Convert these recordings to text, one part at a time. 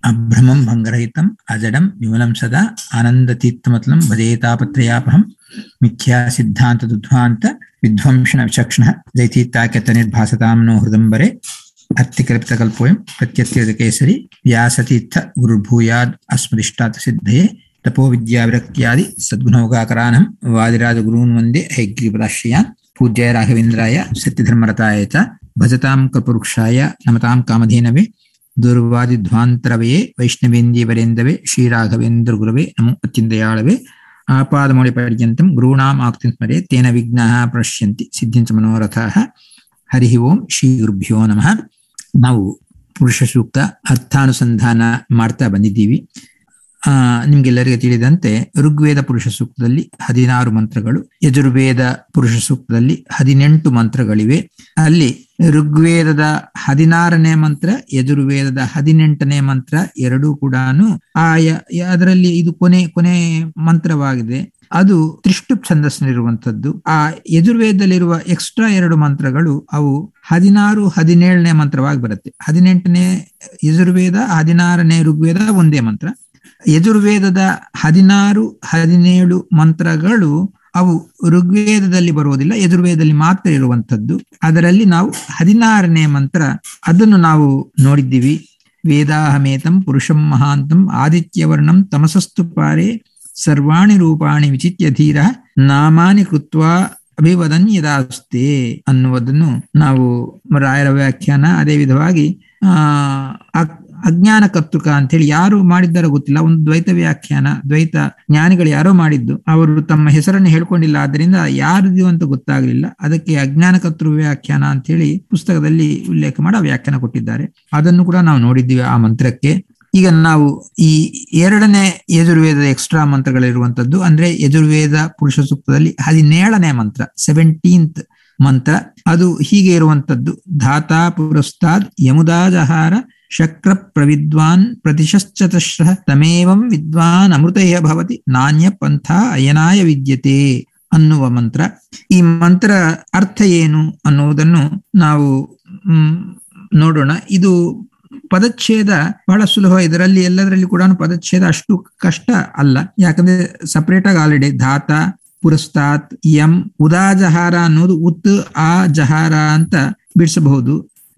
ಅಭ್ರಮಂ ಭಂಗರಹಿತಂ ಅಜಡಂ ವಿಮಲಂ ಸದಾ ಆನಂದತೀರ್ಥಮತಲಂ ಭಜೇತಾಪತ್ರಯಾಪಹಂ ಮಿಥ್ಯಾ ಸಿದ್ಧಾಂತ ದುಧ್ವಾಂತ ವಿಧ್ವಂಸನ ವಿಚಕ್ಷಣ ಜೈತೀರ್ಥಾಕ್ಯತ ನಿರ್ಭಾಸತಾಂ ನೋ ಹೃದಂಬರೆ ಅರ್ಥಿಕಲ್ಪಿತಕಲ್ಪೋಯಂ ಪ್ರತ್ಯರ್ಥ್ಯದ ಕೇಸರಿ ವ್ಯಾಸತೀರ್ಥ ಗುರುರ್ಭೂಯಾದ್ ಅಸ್ಮದಿಷ್ಟಾತ ಸಿದ್ಧಯೇ ತಪೋ ವಿದ್ಯಾವಿರಕ್ತ್ಯಾದಿ ಸದ್ಗುಣೋಗಾಕರಾನಂ ವಾದಿರಾಜ ಗುರೂನ್ ವಂದೇ ಹೈಗ್ರೀಪದಾಶ್ರಯಾನ್ ಪೂಜ್ಯಾಯ ರಾಘವೇಂದ್ರಾಯ ಸತ್ಯಧರ್ಮರತಾಯ ಚ ಭಜತಾಂ ಕಲ್ಪವೃಕ್ಷಾಯ ನಮತಾಂ ಕಾಮಧೇನವೇ ದುರ್ವಾದಿಧ್ವಾಂತರವೇ ವೈಷ್ಣವೇಂದ್ಯವರೆಂದವೇ ಶ್ರೀರಾಘವೇಂದ್ರ ಗುರವೇ ನಮೋ ಅತ್ಯಂತಯಾಳವೇ ಆಪಾದಮೌಳಿ ಪರ್ಯಂತಂ ಗುರುಣಾಂ ಆಕ್ತಿಂ ಸ್ಮರೆ ತೇನ ವಿಘ್ನಾಃ ಪ್ರಶ್ಯಂತಿ ಸಿದ್ಧಿಂಚ ಮನೋರಥಾಃ ಹರಿ ಓಂ ಶ್ರೀ ಗುರುಭ್ಯೋ ನಮಃ ನಾವು ಪುರುಷ ಸೂಕ್ತ ಅರ್ಥಾನುಸಂಧಾನ ಮಾಡ್ತಾ ಬಂದಿದ್ದೀವಿ ಆ ನಿಮ್ಗೆಲ್ಲರಿಗೂ ತಿಳಿದಂತೆ ಋಗ್ವೇದ ಪುರುಷ ಸೂಕ್ತದಲ್ಲಿ ಹದಿನಾರು ಮಂತ್ರಗಳು ಯಜುರ್ವೇದ ಪುರುಷ ಸೂಕ್ತದಲ್ಲಿ ಹದಿನೆಂಟು ಮಂತ್ರಗಳಿವೆ ಅಲ್ಲಿ ಋಗ್ವೇದದ ಹದಿನಾರನೇ ಮಂತ್ರ ಯಜುರ್ವೇದದ ಹದಿನೆಂಟನೇ ಮಂತ್ರ ಎರಡೂ ಕೂಡ ಆ ಅದರಲ್ಲಿ ಇದು ಕೊನೆ ಕೊನೆ ಮಂತ್ರವಾಗಿದೆ ಅದು ತ್ರಿಷ್ಟು ಛಂದಸ್ಸಿನಲ್ಲಿರುವಂತದ್ದು ಆ ಯಜುರ್ವೇದದಲ್ಲಿರುವ ಎಕ್ಸ್ಟ್ರಾ ಎರಡು ಮಂತ್ರಗಳು ಅವು ಹದಿನಾರು ಹದಿನೇಳನೇ ಮಂತ್ರವಾಗಿ ಬರುತ್ತೆ ಹದಿನೆಂಟನೇ ಯಜುರ್ವೇದ ಹದಿನಾರನೇ ಋಗ್ವೇದ ಒಂದೇ ಮಂತ್ರ ಯಜುರ್ವೇದದ ಹದಿನಾರು ಹದಿನೇಳು ಮಂತ್ರಗಳು ಅವು ಋಗ್ವೇದದಲ್ಲಿ ಬರುವುದಿಲ್ಲ ಯಜುರ್ವೇದದಲ್ಲಿ ಮಾತ್ರ ಇರುವಂತದ್ದು ಅದರಲ್ಲಿ ನಾವು ಹದಿನಾರನೇ ಮಂತ್ರ ಅದನ್ನು ನಾವು ನೋಡಿದ್ದೀವಿ ವೇದಾಹಮೇತಂ ಪುರುಷಂ ಮಹಾಂತಂ ಆದಿತ್ಯವರ್ಣಂ ತಮಸಸ್ತು ಪಾರೆ ಸರ್ವಾಣಿ ರೂಪಾಣಿ ವಿಚಿತ್ಯ ಧೀರ ನಾಮಾನಿ ಕೃತ್ವಾ ಅಭಿವದನ್ ಯದಾಸ್ತೆ ಅನ್ನುವುದನ್ನು ನಾವು ರಾಯರ ವ್ಯಾಖ್ಯಾನ ಅದೇ ವಿಧವಾಗಿ ಆ ಅಜ್ಞಾನ ಕರ್ತೃಕ ಅಂತ ಹೇಳಿ ಯಾರು ಮಾಡಿದ್ದಾರೋ ಗೊತ್ತಿಲ್ಲ ಒಂದು ದ್ವೈತ ವ್ಯಾಖ್ಯಾನ ದ್ವೈತ ಜ್ಞಾನಿಗಳು ಯಾರೋ ಮಾಡಿದ್ದು ಅವರು ತಮ್ಮ ಹೆಸರನ್ನು ಹೇಳ್ಕೊಂಡಿಲ್ಲ ಆದ್ರಿಂದ ಯಾರದು ಅಂತ ಗೊತ್ತಾಗಲಿಲ್ಲ ಅದಕ್ಕೆ ಅಜ್ಞಾನ ಕರ್ತೃ ವ್ಯಾಖ್ಯಾನ ಅಂತ ಹೇಳಿ ಪುಸ್ತಕದಲ್ಲಿ ಉಲ್ಲೇಖ ಮಾಡಿ ವ್ಯಾಖ್ಯಾನ ಕೊಟ್ಟಿದ್ದಾರೆ ಅದನ್ನು ಕೂಡ ನಾವು ನೋಡಿದ್ದೀವಿ ಆ ಮಂತ್ರಕ್ಕೆ ಈಗ ನಾವು ಈ ಎರಡನೇ ಯಜುರ್ವೇದದ ಎಕ್ಸ್ಟ್ರಾ ಮಂತ್ರಗಳಿರುವಂತದ್ದು ಅಂದ್ರೆ ಯಜುರ್ವೇದ ಪುರುಷ ಸೂಕ್ತದಲ್ಲಿ ಹದಿನೇಳನೇ ಮಂತ್ರ ಸೆವೆಂಟೀನ್ತ್ ಮಂತ್ರ ಅದು ಹೀಗೆ ಇರುವಂತದ್ದು ಧಾತಾ ಪುರಸ್ತಾದ್ ಯಮುದಾಜಹಾರ ಶಕ್ರ ಪ್ರವಿದ್ವಾನ್ ಪ್ರತಿಶ್ಚತಶ್ರ ತಮೇವಂ ವಿದ್ವಾನ್ ಅಮೃತಯ ಭವತಿ ನಾಣ್ಯ ಪಂಥ ಅಯನಾಯ ವಿದ್ಯತೆ ಅನ್ನುವ ಮಂತ್ರ ಈ ಮಂತ್ರ ಅರ್ಥ ಏನು ಅನ್ನುವುದನ್ನು ನಾವು ನೋಡೋಣ ಇದು ಪದಚ್ಛೇದ ಬಹಳ ಸುಲಭ ಇದರಲ್ಲಿ ಎಲ್ಲದರಲ್ಲಿ ಕೂಡ ಪದಚ್ಛೇದ ಅಷ್ಟು ಕಷ್ಟ ಅಲ್ಲ ಯಾಕಂದ್ರೆ ಸಪರೇಟ್ ಆಗಿ ಆಲ್ರೆಡಿ ಧಾತ ಪುರಸ್ತಾತ್ ಯಂ ಉದಾಜಹಾರ ಅನ್ನೋದು ಉತ್ ಆ ಜಹಾರ ಅಂತ ಬಿಡಿಸಬಹುದು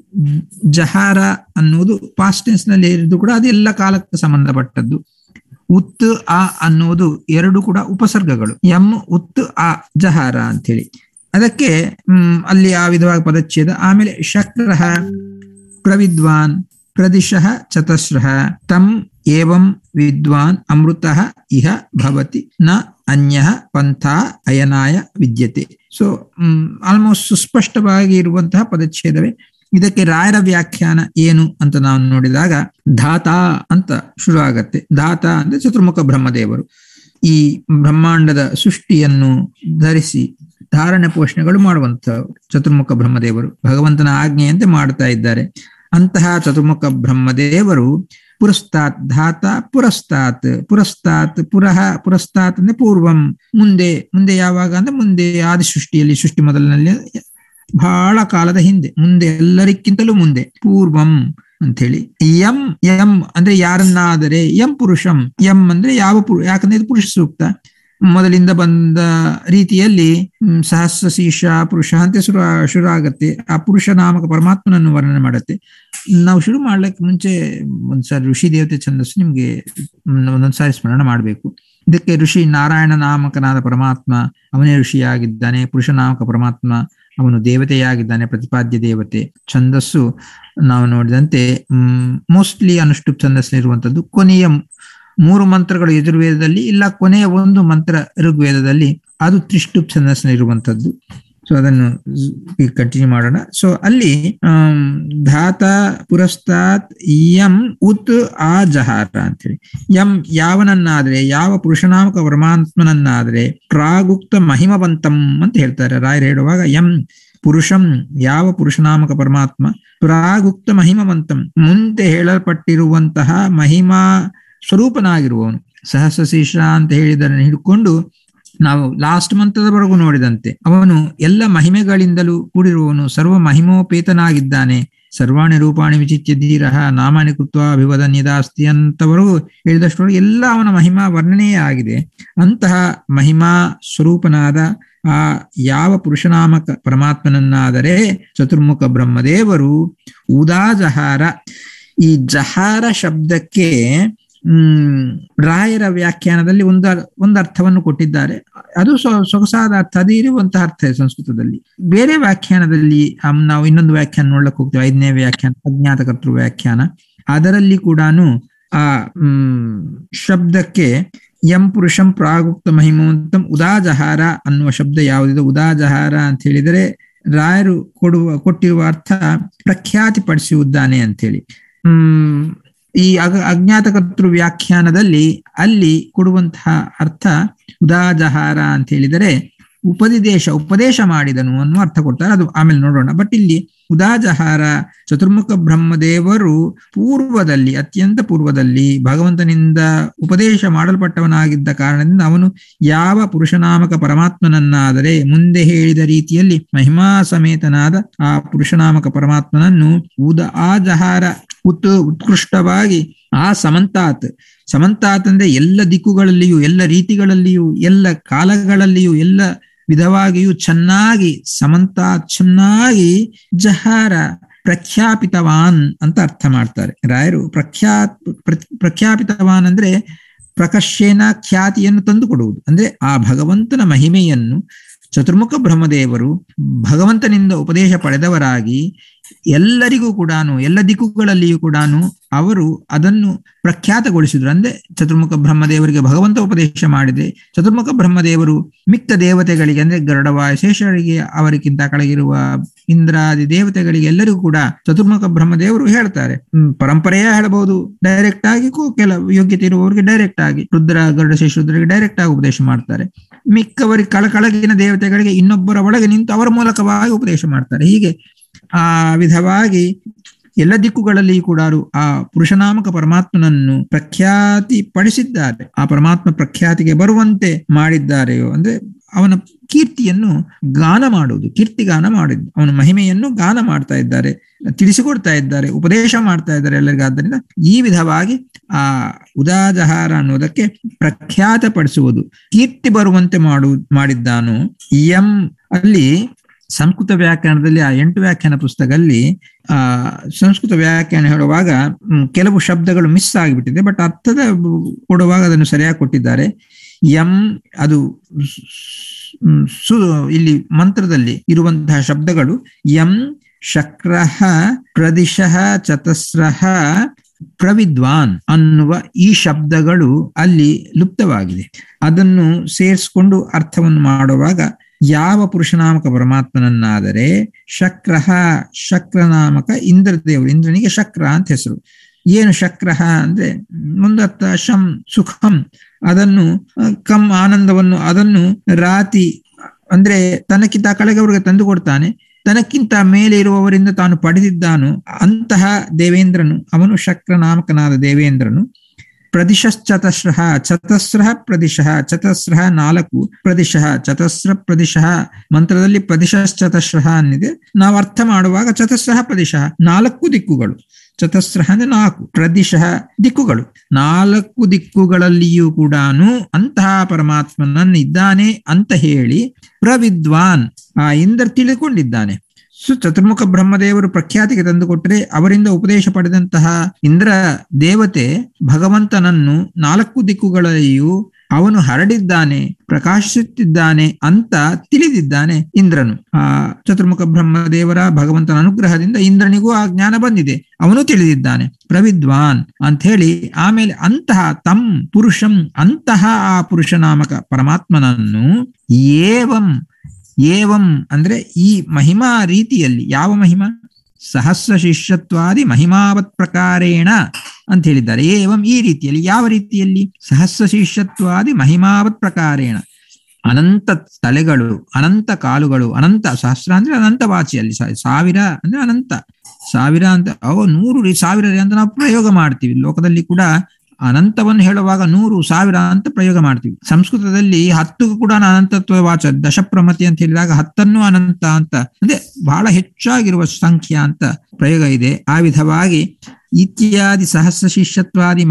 ಜಹಾರ ಅನ್ನೋದು ಪಾಸ್ಟ್ ಟೆನ್ಸ್ ನಲ್ಲಿ ಇರಿದು ಕೂಡ ಅದೆಲ್ಲ ಕಾಲಕ್ಕೆ ಸಂಬಂಧಪಟ್ಟದ್ದು ಉತ್ ಆ ಅನ್ನೋದು ಎರಡು ಕೂಡ ಉಪಸರ್ಗಗಳು ಎಂ ಉತ್ ಆ ಜಹಾರ ಅಂತೇಳಿ ಅದಕ್ಕೆ ಹ್ಮ್ ಅಲ್ಲಿ ಆ ವಿಧವಾಗಿ ಪದಚ್ಛೇದ ಆಮೇಲೆ ಶಕ್ರ ಪ್ರವಿದ್ವಾನ್ ಪ್ರದಿಶಃ ಚತಸ್ರಃ ತಂ ಏವಂ ವಿದ್ವಾನ್ ಅಮೃತ ಇಹ ಭವತಿ ನ ಅನ್ಯ ಪಂಥ ಅಯನಾಯ ವಿದ್ಯತೆ ಸೊ ಆಲ್ಮೋಸ್ಟ್ ಸುಸ್ಪಷ್ಟವಾಗಿ ಇರುವಂತಹ ಪದಚ್ಛೇದವೇ ಇದಕ್ಕೆ ರಾಯರ ವ್ಯಾಖ್ಯಾನ ಏನು ಅಂತ ನಾವು ನೋಡಿದಾಗ ಧಾತಾ ಅಂತ ಶುರು ಆಗತ್ತೆ ಧಾತ ಅಂದ್ರೆ ಚತುರ್ಮುಖ ಬ್ರಹ್ಮದೇವರು ಈ ಬ್ರಹ್ಮಾಂಡದ ಸೃಷ್ಟಿಯನ್ನು ಧರಿಸಿ ಧಾರಣೆ ಪೋಷಣೆಗಳು ಮಾಡುವಂತ ಚತುರ್ಮುಖ ಬ್ರಹ್ಮದೇವರು ಭಗವಂತನ ಆಜ್ಞೆಯಂತೆ ಮಾಡ್ತಾ ಇದ್ದಾರೆ ಅಂತಹ ಚತುರ್ಮುಖ ಬ್ರಹ್ಮದೇವರು ಪುರಸ್ತಾತ್ ಧಾತ ಪುರಸ್ತಾತ್ ಪುರಸ್ತಾತ್ ಪುರಃ ಪುರಸ್ತಾತ್ ಅಂದ್ರೆ ಪೂರ್ವಂ ಮುಂದೆ ಮುಂದೆ ಯಾವಾಗ ಅಂದ್ರೆ ಮುಂದೆ ಆದಿ ಸೃಷ್ಟಿಯಲ್ಲಿ ಸೃಷ್ಟಿ ಮೊದಲಿನಲ್ಲಿ ಬಹಳ ಕಾಲದ ಹಿಂದೆ ಮುಂದೆ ಎಲ್ಲರಿಕ್ಕಿಂತಲೂ ಮುಂದೆ ಪೂರ್ವಂ ಅಂತ ಹೇಳಿ ಯಂ ಯಂ ಅಂದ್ರೆ ಯಾರನ್ನಾದರೆ ಯಂ ಪುರುಷಂ ಯಂ ಅಂದ್ರೆ ಯಾವ ಪುರು ಯಾಕಂದ್ರೆ ಇದು ಪುರುಷ ಸೂಕ್ತ ಮೊದಲಿಂದ ಬಂದ ರೀತಿಯಲ್ಲಿ ಸಹಸ್ರ ಶೀರ್ಷ ಪುರುಷ ಅಂತ ಶುರು ಶುರು ಆಗತ್ತೆ ಆ ಪುರುಷ ನಾಮಕ ಪರಮಾತ್ಮನನ್ನು ವರ್ಣನೆ ಮಾಡುತ್ತೆ ನಾವು ಶುರು ಮಾಡ್ಲಿಕ್ಕೆ ಮುಂಚೆ ಒಂದ್ಸಾರಿ ಋಷಿ ದೇವತೆ ಛಂದಸ್ಸು ನಿಮ್ಗೆ ಒಂದೊಂದ್ಸಾರಿ ಸ್ಮರಣ ಮಾಡಬೇಕು ಇದಕ್ಕೆ ಋಷಿ ನಾರಾಯಣ ನಾಮಕನಾದ ಪರಮಾತ್ಮ ಅವನೇ ಋಷಿಯಾಗಿದ್ದಾನೆ ಪುರುಷ ನಾಮಕ ಪರಮಾತ್ಮ ಅವನು ದೇವತೆಯಾಗಿದ್ದಾನೆ ಪ್ರತಿಪಾದ್ಯ ದೇವತೆ ಛಂದಸ್ಸು ನಾವು ನೋಡಿದಂತೆ ಹ್ಮ್ ಮೋಸ್ಟ್ಲಿ ಅನುಷ್ಠುಪ್ ಛಂದಸ್ಸಿರುವಂತದ್ದು ಕೊನೆಯ ಮೂರು ಮಂತ್ರಗಳು ಯಜುರ್ವೇದದಲ್ಲಿ ಇಲ್ಲ ಕೊನೆಯ ಒಂದು ಮಂತ್ರ ಋಗ್ವೇದದಲ್ಲಿ ಅದು ತ್ರಿಷ್ಟುಪ್ ಛಂದಸ್ಸಿರುವಂತದ್ದು ಸೊ ಅದನ್ನು ಕಂಟಿನ್ಯೂ ಮಾಡೋಣ ಸೊ ಅಲ್ಲಿ ಧಾತ ಪುರಸ್ತಾತ್ ಯಂ ಉತ್ ಆ ಜಹಾರ ಅಂತೇಳಿ ಯಂ ಯಾವನನ್ನಾದ್ರೆ ಯಾವ ಪುರುಷನಾಮಕ ಪರಮಾತ್ಮನನ್ನಾದ್ರೆ ಪ್ರಾಗುಕ್ತ ಮಹಿಮವಂತಂ ಅಂತ ಹೇಳ್ತಾರೆ ರಾಯರು ಹೇಳುವಾಗ ಯಂ ಪುರುಷಂ ಯಾವ ಪುರುಷನಾಮಕ ಪರಮಾತ್ಮ ಪ್ರಾಗುಕ್ತ ಮಹಿಮವಂತಂ ಮುಂದೆ ಹೇಳಲ್ಪಟ್ಟಿರುವಂತಹ ಮಹಿಮಾ ಸ್ವರೂಪನಾಗಿರುವವನು ಸಹಸ್ರ ಶೀರ್ಷ ಅಂತ ಹೇಳಿದರನ್ನು ಹಿಡ್ಕೊಂಡು ನಾವು ಲಾಸ್ಟ್ ಮಂತ್ರದವರೆಗೂ ನೋಡಿದಂತೆ ಅವನು ಎಲ್ಲ ಮಹಿಮೆಗಳಿಂದಲೂ ಕೂಡಿರುವವನು ಸರ್ವ ಮಹಿಮೋಪೇತನಾಗಿದ್ದಾನೆ ಸರ್ವಾಣಿ ರೂಪಾಣಿ ವಿಚಿತ್ಯ ಧೀರಃ ನಾಮಾನಿ ಕೃತ್ವ ಅಭಿವದನ್ ಯದಾಸ್ತಿ ಅಂತವರೆಗೂ ಹೇಳಿದಷ್ಟೊಳಗೆ ಎಲ್ಲ ಅವನ ಮಹಿಮಾ ವರ್ಣನೆಯೇ ಆಗಿದೆ ಅಂತಹ ಮಹಿಮಾ ಸ್ವರೂಪನಾದ ಆ ಯಾವ ಪುರುಷನಾಮಕ ಪರಮಾತ್ಮನನ್ನಾದರೆ ಚತುರ್ಮುಖ ಬ್ರಹ್ಮದೇವರು ಉದಾಜಹಾರ ಈ ಜಹಾರ ಶಬ್ದಕ್ಕೆ ಹ್ಮ್ ರಾಯರ ವ್ಯಾಖ್ಯಾನದಲ್ಲಿ ಒಂದು ಒಂದು ಅರ್ಥವನ್ನು ಕೊಟ್ಟಿದ್ದಾರೆ ಅದು ಸೊಗಸಾದ ಅರ್ಥ ಅದು ಇರುವಂತಹ ಅರ್ಥ ಇದೆ ಸಂಸ್ಕೃತದಲ್ಲಿ ಬೇರೆ ವ್ಯಾಖ್ಯಾನದಲ್ಲಿ ನಾವು ಇನ್ನೊಂದು ವ್ಯಾಖ್ಯಾನ ನೋಡ್ಲಕ್ ಹೋಗ್ತೀವಿ ಐದನೇ ವ್ಯಾಖ್ಯಾನ ಅಜ್ಞಾತ ಕರ್ತೃ ವ್ಯಾಖ್ಯಾನ ಅದರಲ್ಲಿ ಕೂಡ ಆ ಹ್ಮ್ ಶಬ್ದಕ್ಕೆ ಎಂ ಪುರುಷಂ ಪ್ರಾಗುಕ್ತ ಮಹಿಮವಂತಂ ಉದಾಜಹಾರ ಅನ್ನುವ ಶಬ್ದ ಯಾವುದಿದೆ ಉದಾಜಹಾರ ಅಂತ ಹೇಳಿದರೆ ರಾಯರು ಕೊಡುವ ಕೊಟ್ಟಿರುವ ಅರ್ಥ ಪ್ರಖ್ಯಾತಿ ಪಡಿಸುವುದಾನೆ ಅಂತ ಹೇಳಿ ಹ್ಮ್ ಈ ಅಗ ಅಜ್ಞಾತಕರ್ತೃ ವ್ಯಾಖ್ಯಾನದಲ್ಲಿ ಅಲ್ಲಿ ಕೊಡುವಂತಹ ಅರ್ಥ ಉದಾಜಹಾರ ಅಂತ ಹೇಳಿದರೆ ಉಪದಿದೇಶ ಉಪದೇಶ ಮಾಡಿದನು ಅನ್ನುವ ಅರ್ಥ ಕೊಡ್ತಾರೆ ಅದು ಆಮೇಲೆ ನೋಡೋಣ ಬಟ್ ಇಲ್ಲಿ ಉದಾಜಹಾರ ಚತುರ್ಮುಖ ಬ್ರಹ್ಮದೇವರು ಪೂರ್ವದಲ್ಲಿ ಅತ್ಯಂತ ಪೂರ್ವದಲ್ಲಿ ಭಗವಂತನಿಂದ ಉಪದೇಶ ಮಾಡಲ್ಪಟ್ಟವನಾಗಿದ್ದ ಕಾರಣದಿಂದ ಅವನು ಯಾವ ಪುರುಷನಾಮಕ ಪರಮಾತ್ಮನನ್ನಾದರೆ ಮುಂದೆ ಹೇಳಿದ ರೀತಿಯಲ್ಲಿ ಮಹಿಮಾ ಸಮೇತನಾದ ಆ ಪುರುಷನಾಮಕ ಪರಮಾತ್ಮನನ್ನು ಉದ ಆಜಹಾರ ಉತ್ ಉತ್ಕೃಷ್ಟವಾಗಿ ಆ ಸಮಂತಾತ್ ಸಮಂತಾತ್ ಅಂದ್ರೆ ಎಲ್ಲ ದಿಕ್ಕುಗಳಲ್ಲಿಯೂ ಎಲ್ಲ ರೀತಿಗಳಲ್ಲಿಯೂ ಎಲ್ಲ ಕಾಲಗಳಲ್ಲಿಯೂ ಎಲ್ಲ ವಿಧವಾಗಿಯೂ ಚೆನ್ನಾಗಿ ಸಮಂತಾತ್ ಚೆನ್ನಾಗಿ ಜಹಾರ ಪ್ರಖ್ಯಾಪಿತವಾನ್ ಅಂತ ಅರ್ಥ ಮಾಡ್ತಾರೆ ರಾಯರು ಪ್ರಖ್ಯಾತ್ ಪ್ರಖ್ಯಾಪಿತವಾನ್ ಅಂದ್ರೆ ಪ್ರಕರ್ಷೇನ ಖ್ಯಾತಿಯನ್ನು ತಂದುಕೊಡುವುದು ಅಂದ್ರೆ ಆ ಭಗವಂತನ ಮಹಿಮೆಯನ್ನು ಚತುರ್ಮುಖ ಬ್ರಹ್ಮದೇವರು ಭಗವಂತನಿಂದ ಉಪದೇಶ ಪಡೆದವರಾಗಿ ಎಲ್ಲರಿಗೂ ಕೂಡ ಎಲ್ಲ ದಿಕ್ಕುಗಳಲ್ಲಿಯೂ ಕೂಡ ಅವರು ಅದನ್ನು ಪ್ರಖ್ಯಾತಗೊಳಿಸಿದ್ರು ಅಂದ್ರೆ ಚತುರ್ಮುಖ ಬ್ರಹ್ಮದೇವರಿಗೆ ಭಗವಂತ ಉಪದೇಶ ಮಾಡಿದೆ ಚತುರ್ಮುಖ ಬ್ರಹ್ಮದೇವರು ಮಿಕ್ಕ ದೇವತೆಗಳಿಗೆ ಅಂದ್ರೆ ಗರುಡವಾಯ ಶೇಷರಿಗೆ ಅವರಿಗಿಂತ ಕೆಳಗಿರುವ ಇಂದ್ರಾದಿ ದೇವತೆಗಳಿಗೆ ಎಲ್ಲರಿಗೂ ಕೂಡ ಚತುರ್ಮುಖ ಬ್ರಹ್ಮದೇವರು ಹೇಳ್ತಾರೆ ಪರಂಪರೆಯ ಹೇಳಬಹುದು ಡೈರೆಕ್ಟ್ ಆಗಿ ಕೆಲ ಯೋಗ್ಯತೆ ಇರುವವರಿಗೆ ಡೈರೆಕ್ಟ್ ಆಗಿ ರುದ್ರ ಗರುಡ ಶೇಷರುದ್ರಿಗೆ ಡೈರೆಕ್ಟ್ ಆಗಿ ಉಪದೇಶ ಮಾಡ್ತಾರೆ ಮಿಕ್ಕವರಿಗೆ ಕಳಕಳಗಿನ ದೇವತೆಗಳಿಗೆ ಇನ್ನೊಬ್ಬರ ಒಳಗೆ ನಿಂತು ಅವರ ಮೂಲಕವಾಗಿ ಉಪದೇಶ ಮಾಡ್ತಾರೆ ಹೀಗೆ ಆ ವಿಧವಾಗಿ ಎಲ್ಲ ದಿಕ್ಕುಗಳಲ್ಲಿ ಕೂಡ ಆ ಪುರುಷನಾಮಕ ಪರಮಾತ್ಮನನ್ನು ಪ್ರಖ್ಯಾತಿ ಪಡಿಸಿದ್ದಾರೆ ಆ ಪರಮಾತ್ಮ ಪ್ರಖ್ಯಾತಿಗೆ ಬರುವಂತೆ ಮಾಡಿದ್ದಾರೆಯೋ ಅಂದ್ರೆ ಅವನ ಕೀರ್ತಿಯನ್ನು ಗಾನ ಮಾಡುವುದು ಕೀರ್ತಿಗಾನ ಮಾಡಿದ್ದು ಅವನ ಮಹಿಮೆಯನ್ನು ಗಾನ ಮಾಡ್ತಾ ಇದ್ದಾರೆ ತಿಳಿಸಿಕೊಡ್ತಾ ಇದ್ದಾರೆ ಉಪದೇಶ ಮಾಡ್ತಾ ಇದ್ದಾರೆ ಎಲ್ಲರಿಗೂ ಆದ್ದರಿಂದ ಈ ವಿಧವಾಗಿ ಆ ಉದಾಜಹಾರ ಅನ್ನೋದಕ್ಕೆ ಪ್ರಖ್ಯಾತ ಪಡಿಸುವುದು ಕೀರ್ತಿ ಬರುವಂತೆ ಮಾಡು ಮಾಡಿದ್ದಾನು ಎಂ ಅಲ್ಲಿ ಸಂಸ್ಕೃತ ವ್ಯಾಖ್ಯಾನದಲ್ಲಿ ಆ ಎಂಟು ವ್ಯಾಖ್ಯಾನ ಪುಸ್ತಕದಲ್ಲಿ ಆ ಸಂಸ್ಕೃತ ವ್ಯಾಖ್ಯಾನ ಹೇಳುವಾಗ ಕೆಲವು ಶಬ್ದಗಳು ಮಿಸ್ ಆಗಿಬಿಟ್ಟಿದೆ ಬಟ್ ಅರ್ಥದ ಕೊಡುವಾಗ ಅದನ್ನು ಸರಿಯಾಗಿ ಕೊಟ್ಟಿದ್ದಾರೆ ಎಂ ಅದು ಸು ಇಲ್ಲಿ ಮಂತ್ರದಲ್ಲಿ ಇರುವಂತಹ ಶಬ್ದಗಳು ಎಂ ಶಕ್ರಃ ಪ್ರದಿಶಃ ಚತಸ್ರಃ ಪ್ರವಿದ್ವಾನ್ ಅನ್ನುವ ಈ ಶಬ್ದಗಳು ಅಲ್ಲಿ ಲುಪ್ತವಾಗಿದೆ ಅದನ್ನು ಸೇರಿಸ್ಕೊಂಡು ಅರ್ಥವನ್ನು ಮಾಡುವಾಗ ಯಾವ ಪುರುಷನಾಮಕ ಪರಮಾತ್ಮನನ್ನಾದರೆ ಶಕ್ರಃ ಶಕ್ರನಾಮಕ ಇಂದ್ರದೇವರು ಇಂದ್ರನಿಗೆ ಶಕ್ರ ಅಂತ ಹೆಸರು ಏನು ಶಕ್ರಃ ಅಂದ್ರೆ ಮುಂದರ್ಥ ಶಂ ಸುಖಂ ಅದನ್ನು ಕಮ್ ಆನಂದವನ್ನು ಅದನ್ನು ರಾತಿ ಅಂದ್ರೆ ತನಕ್ಕಿಂತ ಕೆಳಗವರಿಗೆ ತಂದು ಕೊಡ್ತಾನೆ ತನಕ್ಕಿಂತ ಮೇಲೆ ಇರುವವರಿಂದ ತಾನು ಪಡೆದಿದ್ದಾನು ಅಂತಹ ದೇವೇಂದ್ರನು ಅವನು ಶಕ್ರನಾಮಕನಾದ ದೇವೇಂದ್ರನು ಪ್ರದಿಶಶ್ಚತಸ್ರಃ ಚತಸ್ರಃ ಪ್ರದಿಶಃ ಚತಸ್ರಃ ನಾಲ್ಕು ಪ್ರದಿಶಃ ಚತಸ್ರ ಪ್ರದಿಶಃ ಮಂತ್ರದಲ್ಲಿ ಪ್ರದಿಶಶ್ಚತಸ್ರಃ ಅನ್ನಿದೆ ನಾವು ಅರ್ಥ ಮಾಡುವಾಗ ಚತಸ್ರಃ ಪ್ರದಿಶಃ ನಾಲ್ಕು ದಿಕ್ಕುಗಳು ಚತಸ್ರಃ ಅಂದ್ರೆ ನಾಲ್ಕು ಪ್ರದಿಶಃ ದಿಕ್ಕುಗಳು ನಾಲ್ಕು ದಿಕ್ಕುಗಳಲ್ಲಿಯೂ ಕೂಡ ಅಂತಹ ಪರಮಾತ್ಮನನ್ನು ಇದ್ದಾನೆ ಅಂತ ಹೇಳಿ ಪ್ರವಿದ್ವಾನ್ ಆ ಇಂದ್ರ ತಿಳಿದುಕೊಂಡಿದ್ದಾನೆ ಸೊ ಚತುರ್ಮುಖ ಬ್ರಹ್ಮದೇವರು ಪ್ರಖ್ಯಾತಿಗೆ ತಂದುಕೊಟ್ಟರೆ ಅವರಿಂದ ಉಪದೇಶ ಪಡೆದಂತಹ ಇಂದ್ರ ದೇವತೆ ಭಗವಂತನನ್ನು ನಾಲ್ಕು ದಿಕ್ಕುಗಳಲ್ಲಿಯೂ ಅವನು ಹರಡಿದ್ದಾನೆ ಪ್ರಕಾಶಿಸುತ್ತಿದ್ದಾನೆ ಅಂತ ತಿಳಿದಿದ್ದಾನೆ ಇಂದ್ರನು ಆ ಚತುರ್ಮುಖ ಬ್ರಹ್ಮದೇವರ ಭಗವಂತನ ಅನುಗ್ರಹದಿಂದ ಇಂದ್ರನಿಗೂ ಆ ಜ್ಞಾನ ಬಂದಿದೆ ಅವನು ತಿಳಿದಿದ್ದಾನೆ ಪ್ರವಿದ್ವಾನ್ ಅಂತ ಹೇಳಿ ಆಮೇಲೆ ಅಂತಹ ತಂ ಪುರುಷಂ ಅಂತಹ ಆ ಪುರುಷನಾಮಕ ಪರಮಾತ್ಮನನ್ನು ಏವಂ ಏವಂ ಅಂದ್ರೆ ಈ ಮಹಿಮಾ ರೀತಿಯಲ್ಲಿ ಯಾವ ಮಹಿಮಾ ಸಹಸ್ರ ಶಿಷ್ಯತ್ವಾದಿ ಮಹಿಮಾವತ್ ಪ್ರಕಾರೇಣ ಅಂತ ಹೇಳಿದ್ದಾರೆ ಏವಂ ಈ ರೀತಿಯಲ್ಲಿ ಯಾವ ರೀತಿಯಲ್ಲಿ ಸಹಸ್ರ ಶಿಷ್ಯತ್ವಾದಿ ಮಹಿಮಾವತ್ ಪ್ರಕಾರೇಣ ಅನಂತ ತಲೆಗಳು ಅನಂತ ಕಾಲುಗಳು ಅನಂತ ಸಹಸ್ರ ಅಂದ್ರೆ ಅನಂತ ವಾಚಿಯಲ್ಲಿ ಸಾವಿರ ಅಂದ್ರೆ ಅನಂತ ಸಾವಿರ ಅಂತ ಅವು ನೂರು ಸಾವಿರ ಅಂತ ನಾವು ಪ್ರಯೋಗ ಮಾಡ್ತೀವಿ ಲೋಕದಲ್ಲಿ ಕೂಡ ಅನಂತವನ್ನು ಹೇಳುವಾಗ ನೂರು ಸಾವಿರ ಅಂತ ಪ್ರಯೋಗ ಮಾಡ್ತೀವಿ ಸಂಸ್ಕೃತದಲ್ಲಿ ಹತ್ತು ಕೂಡ ಅನಂತತ್ವ ವಾಚ ದಶಪ್ರಮತಿ ಅಂತ ಹೇಳಿದಾಗ ಹತ್ತನ್ನು ಅನಂತ ಅಂತ ಅಂದ್ರೆ ಬಹಳ ಹೆಚ್ಚಾಗಿರುವ ಸಂಖ್ಯೆ ಅಂತ ಪ್ರಯೋಗ ಇದೆ ಆ ವಿಧವಾಗಿ ಇತ್ಯಾದಿ ಸಹಸ್ರ ಶಿಷ್ಯತ್ವಾದಿ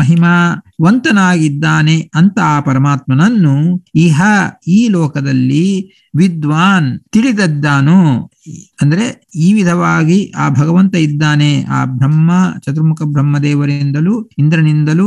ಮಹಿಮಾವಂತನಾಗಿದ್ದಾನೆ ಅಂತ ಆ ಪರಮಾತ್ಮನನ್ನು ಇಹ ಈ ಲೋಕದಲ್ಲಿ ವಿದ್ವಾನ್ ತಿಳಿದದ್ದಾನು ಅಂದ್ರೆ ಈ ವಿಧವಾಗಿ ಆ ಭಗವಂತ ಇದ್ದಾನೆ ಆ ಬ್ರಹ್ಮ ಚತುರ್ಮುಖ ಬ್ರಹ್ಮದೇವರಿಂದಲೂ ಇಂದ್ರನಿಂದಲೂ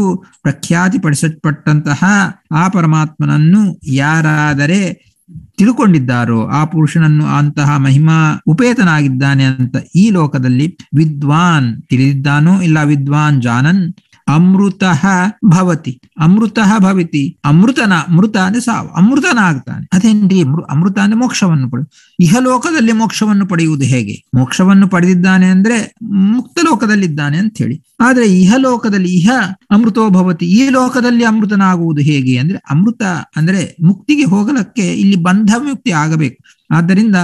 ಪ್ರಖ್ಯಾತಿಪಡಿಸಲ್ಪಟ್ಟಂತಹ ಆ ಪರಮಾತ್ಮನನ್ನು ಯಾರಾದರೆ ತಿಳ್ಕೊಂಡಿದ್ದಾರೋ ಆ ಪುರುಷನನ್ನು ಅಂತಹ ಮಹಿಮಾ ಉಪೇತನಾಗಿದ್ದಾನೆ ಅಂತ ಈ ಲೋಕದಲ್ಲಿ ವಿದ್ವಾನ್ ತಿಳಿದಿದ್ದಾನೋ ಇಲ್ಲ ವಿದ್ವಾನ್ ಜಾನನ್ ಅಮೃತ ಭವತಿ ಅಮೃತ ಭವತಿ ಅಮೃತನ ಮೃತ ಅಂದ್ರೆ ಸಾವು ಅಮೃತನ ಆಗ್ತಾನೆ ಅದೇನ್ರಿ ಅಮೃತ ಅಂದ್ರೆ ಮೋಕ್ಷವನ್ನು ಪಡೆದು ಇಹಲೋಕದಲ್ಲಿ ಮೋಕ್ಷವನ್ನು ಪಡೆಯುವುದು ಹೇಗೆ ಮೋಕ್ಷವನ್ನು ಪಡೆದಿದ್ದಾನೆ ಅಂದ್ರೆ ಮುಕ್ತ ಲೋಕದಲ್ಲಿದ್ದಾನೆ ಅಂತ ಹೇಳಿ ಆದ್ರೆ ಇಹಲೋಕದಲ್ಲಿ ಇಹ ಅಮೃತೋ ಭವತಿ ಈ ಲೋಕದಲ್ಲಿ ಅಮೃತನಾಗುವುದು ಹೇಗೆ ಅಂದ್ರೆ ಅಮೃತ ಅಂದ್ರೆ ಮುಕ್ತಿಗೆ ಹೋಗಲಕ್ಕೆ ಇಲ್ಲಿ ಬಂಧ ಮುಕ್ತಿ ಆಗಬೇಕು ಆದ್ದರಿಂದ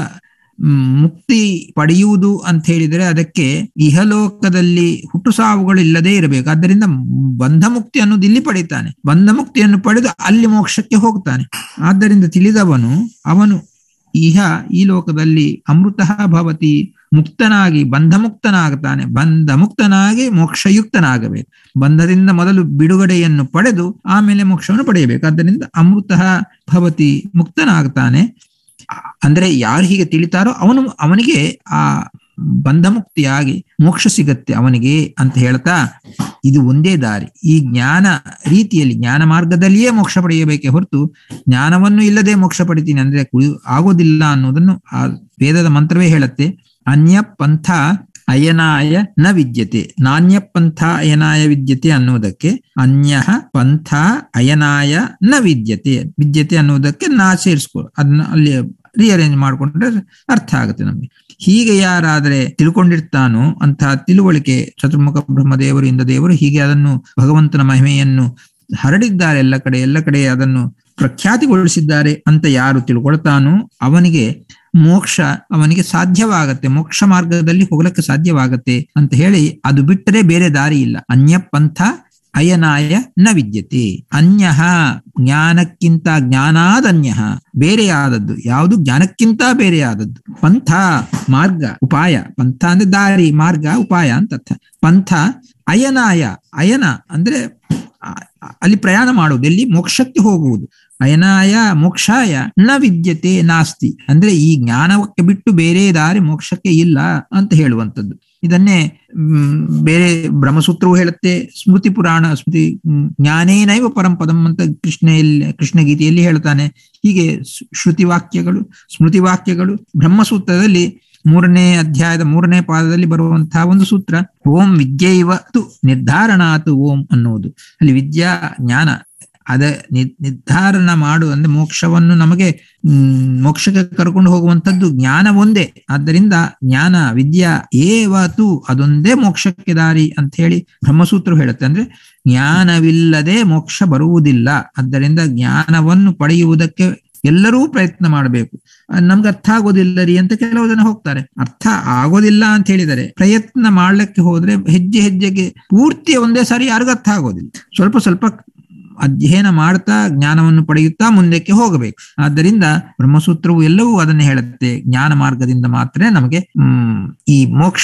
ಮುಕ್ತಿ ಪಡೆಯುವುದು ಅಂತ ಹೇಳಿದರೆ ಅದಕ್ಕೆ ಇಹಲೋಕದಲ್ಲಿ ಹುಟ್ಟು ಸಾವುಗಳು ಇಲ್ಲದೆ ಇರಬೇಕು ಆದ್ದರಿಂದ ಬಂಧ ಮುಕ್ತಿ ಅನ್ನೋದು ಇಲ್ಲಿ ಪಡಿತಾನೆ ಬಂಧ ಮುಕ್ತಿಯನ್ನು ಪಡೆದು ಅಲ್ಲಿ ಮೋಕ್ಷಕ್ಕೆ ಹೋಗ್ತಾನೆ ಆದ್ದರಿಂದ ತಿಳಿದವನು ಅವನು ಇಹ ಈ ಲೋಕದಲ್ಲಿ ಅಮೃತ ಭವತಿ ಮುಕ್ತನಾಗಿ ಬಂಧ ಮುಕ್ತನಾಗ್ತಾನೆ ಬಂಧ ಮುಕ್ತನಾಗಿ ಮೋಕ್ಷಯುಕ್ತನಾಗಬೇಕು ಬಂಧದಿಂದ ಮೊದಲು ಬಿಡುಗಡೆಯನ್ನು ಪಡೆದು ಆಮೇಲೆ ಮೋಕ್ಷವನ್ನು ಪಡೆಯಬೇಕು ಆದ್ದರಿಂದ ಅಮೃತ ಭವತಿ ಮುಕ್ತನಾಗ್ತಾನೆ ಅಂದ್ರೆ ಯಾರು ಹೀಗೆ ತಿಳಿತಾರೋ ಅವನು ಅವನಿಗೆ ಆ ಬಂಧ ಮುಕ್ತಿಯಾಗಿ ಮೋಕ್ಷ ಸಿಗತ್ತೆ ಅವನಿಗೆ ಅಂತ ಹೇಳ್ತಾ ಇದು ಒಂದೇ ದಾರಿ ಈ ಜ್ಞಾನ ರೀತಿಯಲ್ಲಿ ಜ್ಞಾನ ಮಾರ್ಗದಲ್ಲಿಯೇ ಮೋಕ್ಷ ಪಡೆಯಬೇಕೆ ಹೊರತು ಜ್ಞಾನವನ್ನು ಇಲ್ಲದೆ ಮೋಕ್ಷ ಪಡಿತೀನಿ ಅಂದ್ರೆ ಕುಳಿ ಆಗೋದಿಲ್ಲ ಅನ್ನೋದನ್ನು ಆ ವೇದದ ಮಂತ್ರವೇ ಹೇಳುತ್ತೆ ಅನ್ಯ ಪಂಥ ಅಯನಾಯ ನ ವಿದ್ಯತೆ ನಾಣ್ಯ ಪಂಥ ಅಯನಾಯ ವಿದ್ಯತೆ ಅನ್ನುವುದಕ್ಕೆ ಅನ್ಯ ಪಂಥ ಅಯನಾಯ ನ ವಿದ್ಯತೆ ವಿದ್ಯತೆ ಅನ್ನುವುದಕ್ಕೆ ನಾ ಸೇರಿಸ್ಕೊ ಅದನ್ನ ಅಲ್ಲಿ ರಿಅರೇಂಜ್ ಮಾಡ್ಕೊಂಡ್ರೆ ಅರ್ಥ ಆಗುತ್ತೆ ನಮ್ಗೆ ಹೀಗೆ ಯಾರಾದರೆ ತಿಳ್ಕೊಂಡಿರ್ತಾನೋ ಅಂತಹ ತಿಳುವಳಿಕೆ ಚತುರ್ಮುಖ ಬ್ರಹ್ಮದೇವರು ಇಂದ ದೇವರು ಹೀಗೆ ಅದನ್ನು ಭಗವಂತನ ಮಹಿಮೆಯನ್ನು ಹರಡಿದ್ದಾರೆ ಎಲ್ಲ ಕಡೆ ಎಲ್ಲ ಕಡೆ ಅದನ್ನು ಪ್ರಖ್ಯಾತಿಗೊಳಿಸಿದ್ದಾರೆ ಅಂತ ಯಾರು ತಿಳ್ಕೊಳ್ತಾನೋ ಅವನಿಗೆ ಮೋಕ್ಷ ಅವನಿಗೆ ಸಾಧ್ಯವಾಗತ್ತೆ ಮೋಕ್ಷ ಮಾರ್ಗದಲ್ಲಿ ಹೋಗ್ಲಿಕ್ಕೆ ಸಾಧ್ಯವಾಗತ್ತೆ ಅಂತ ಹೇಳಿ ಅದು ಬಿಟ್ಟರೆ ಬೇರೆ ದಾರಿ ಇಲ್ಲ ಅನ್ಯ ಪಂಥ ಅಯನಾಯ ನ ವಿದ್ಯತೆ ಅನ್ಯ ಜ್ಞಾನಕ್ಕಿಂತ ಜ್ಞಾನಾದನ್ಯ ಬೇರೆಯಾದದ್ದು ಯಾವುದು ಜ್ಞಾನಕ್ಕಿಂತ ಬೇರೆಯಾದದ್ದು ಪಂಥ ಮಾರ್ಗ ಉಪಾಯ ಪಂಥ ಅಂದ್ರೆ ದಾರಿ ಮಾರ್ಗ ಉಪಾಯ ಅಂತ ಅರ್ಥ ಪಂಥ ಅಯನಾಯ ಅಯನ ಅಂದ್ರೆ ಅಲ್ಲಿ ಪ್ರಯಾಣ ಮಾಡುವುದು ಎಲ್ಲಿ ಮೋಕ್ಷಕ್ಕೆ ಹೋಗುವುದು ಅಯನಾಯ ಮೋಕ್ಷಾಯ ನ ವಿದ್ಯತೆ ನಾಸ್ತಿ ಅಂದ್ರೆ ಈ ಜ್ಞಾನಕ್ಕೆ ಬಿಟ್ಟು ಬೇರೆ ದಾರಿ ಮೋಕ್ಷಕ್ಕೆ ಇಲ್ಲ ಅಂತ ಹೇಳುವಂಥದ್ದು ಇದನ್ನೇ ಬೇರೆ ಬ್ರಹ್ಮಸೂತ್ರವು ಹೇಳುತ್ತೆ ಸ್ಮೃತಿ ಪುರಾಣ ಸ್ಮೃತಿ ಜ್ಞಾನೇನೈವ ಪರಂಪದಂ ಅಂತ ಕೃಷ್ಣ ಕೃಷ್ಣ ಗೀತೆಯಲ್ಲಿ ಹೇಳ್ತಾನೆ ಹೀಗೆ ಶ್ರುತಿ ವಾಕ್ಯಗಳು ಸ್ಮೃತಿ ವಾಕ್ಯಗಳು ಬ್ರಹ್ಮಸೂತ್ರದಲ್ಲಿ ಮೂರನೇ ಅಧ್ಯಾಯದ ಮೂರನೇ ಪಾದದಲ್ಲಿ ಬರುವಂತಹ ಒಂದು ಸೂತ್ರ ಓಂ ವಿದ್ಯೈವ ತು ನಿರ್ಧಾರಣಾತು ಓಂ ಅನ್ನುವುದು ಅಲ್ಲಿ ವಿದ್ಯಾ ಜ್ಞಾನ ಅದ ನಿರ್ಧಾರಣ ಮಾಡು ಅಂದ್ರೆ ಮೋಕ್ಷವನ್ನು ನಮಗೆ ಹ್ಮ್ ಮೋಕ್ಷಕ್ಕೆ ಕರ್ಕೊಂಡು ಹೋಗುವಂಥದ್ದು ಜ್ಞಾನ ಒಂದೇ ಆದ್ದರಿಂದ ಜ್ಞಾನ ವಿದ್ಯಾ ಏವತು ಅದೊಂದೇ ಮೋಕ್ಷಕ್ಕೆ ದಾರಿ ಅಂತ ಹೇಳಿ ಬ್ರಹ್ಮಸೂತ್ರ ಹೇಳುತ್ತೆ ಅಂದ್ರೆ ಜ್ಞಾನವಿಲ್ಲದೆ ಮೋಕ್ಷ ಬರುವುದಿಲ್ಲ ಆದ್ದರಿಂದ ಜ್ಞಾನವನ್ನು ಪಡೆಯುವುದಕ್ಕೆ ಎಲ್ಲರೂ ಪ್ರಯತ್ನ ಮಾಡಬೇಕು ನಮ್ಗೆ ಅರ್ಥ ಆಗೋದಿಲ್ಲ ರೀ ಅಂತ ಕೆಲವು ಜನ ಹೋಗ್ತಾರೆ ಅರ್ಥ ಆಗೋದಿಲ್ಲ ಅಂತ ಹೇಳಿದರೆ ಪ್ರಯತ್ನ ಮಾಡ್ಲಿಕ್ಕೆ ಹೋದ್ರೆ ಹೆಜ್ಜೆ ಹೆಜ್ಜೆಗೆ ಪೂರ್ತಿ ಒಂದೇ ಸಾರಿ ಯಾರಿಗೂ ಅರ್ಥ ಆಗೋದಿಲ್ಲ ಸ್ವಲ್ಪ ಸ್ವಲ್ಪ ಅಧ್ಯಯನ ಮಾಡ್ತಾ ಜ್ಞಾನವನ್ನು ಪಡೆಯುತ್ತಾ ಮುಂದಕ್ಕೆ ಹೋಗಬೇಕು ಆದ್ದರಿಂದ ಬ್ರಹ್ಮಸೂತ್ರವು ಎಲ್ಲವೂ ಅದನ್ನೇ ಹೇಳುತ್ತೆ ಜ್ಞಾನ ಮಾರ್ಗದಿಂದ ಮಾತ್ರ ನಮಗೆ ಹ್ಮ್ ಈ ಮೋಕ್ಷ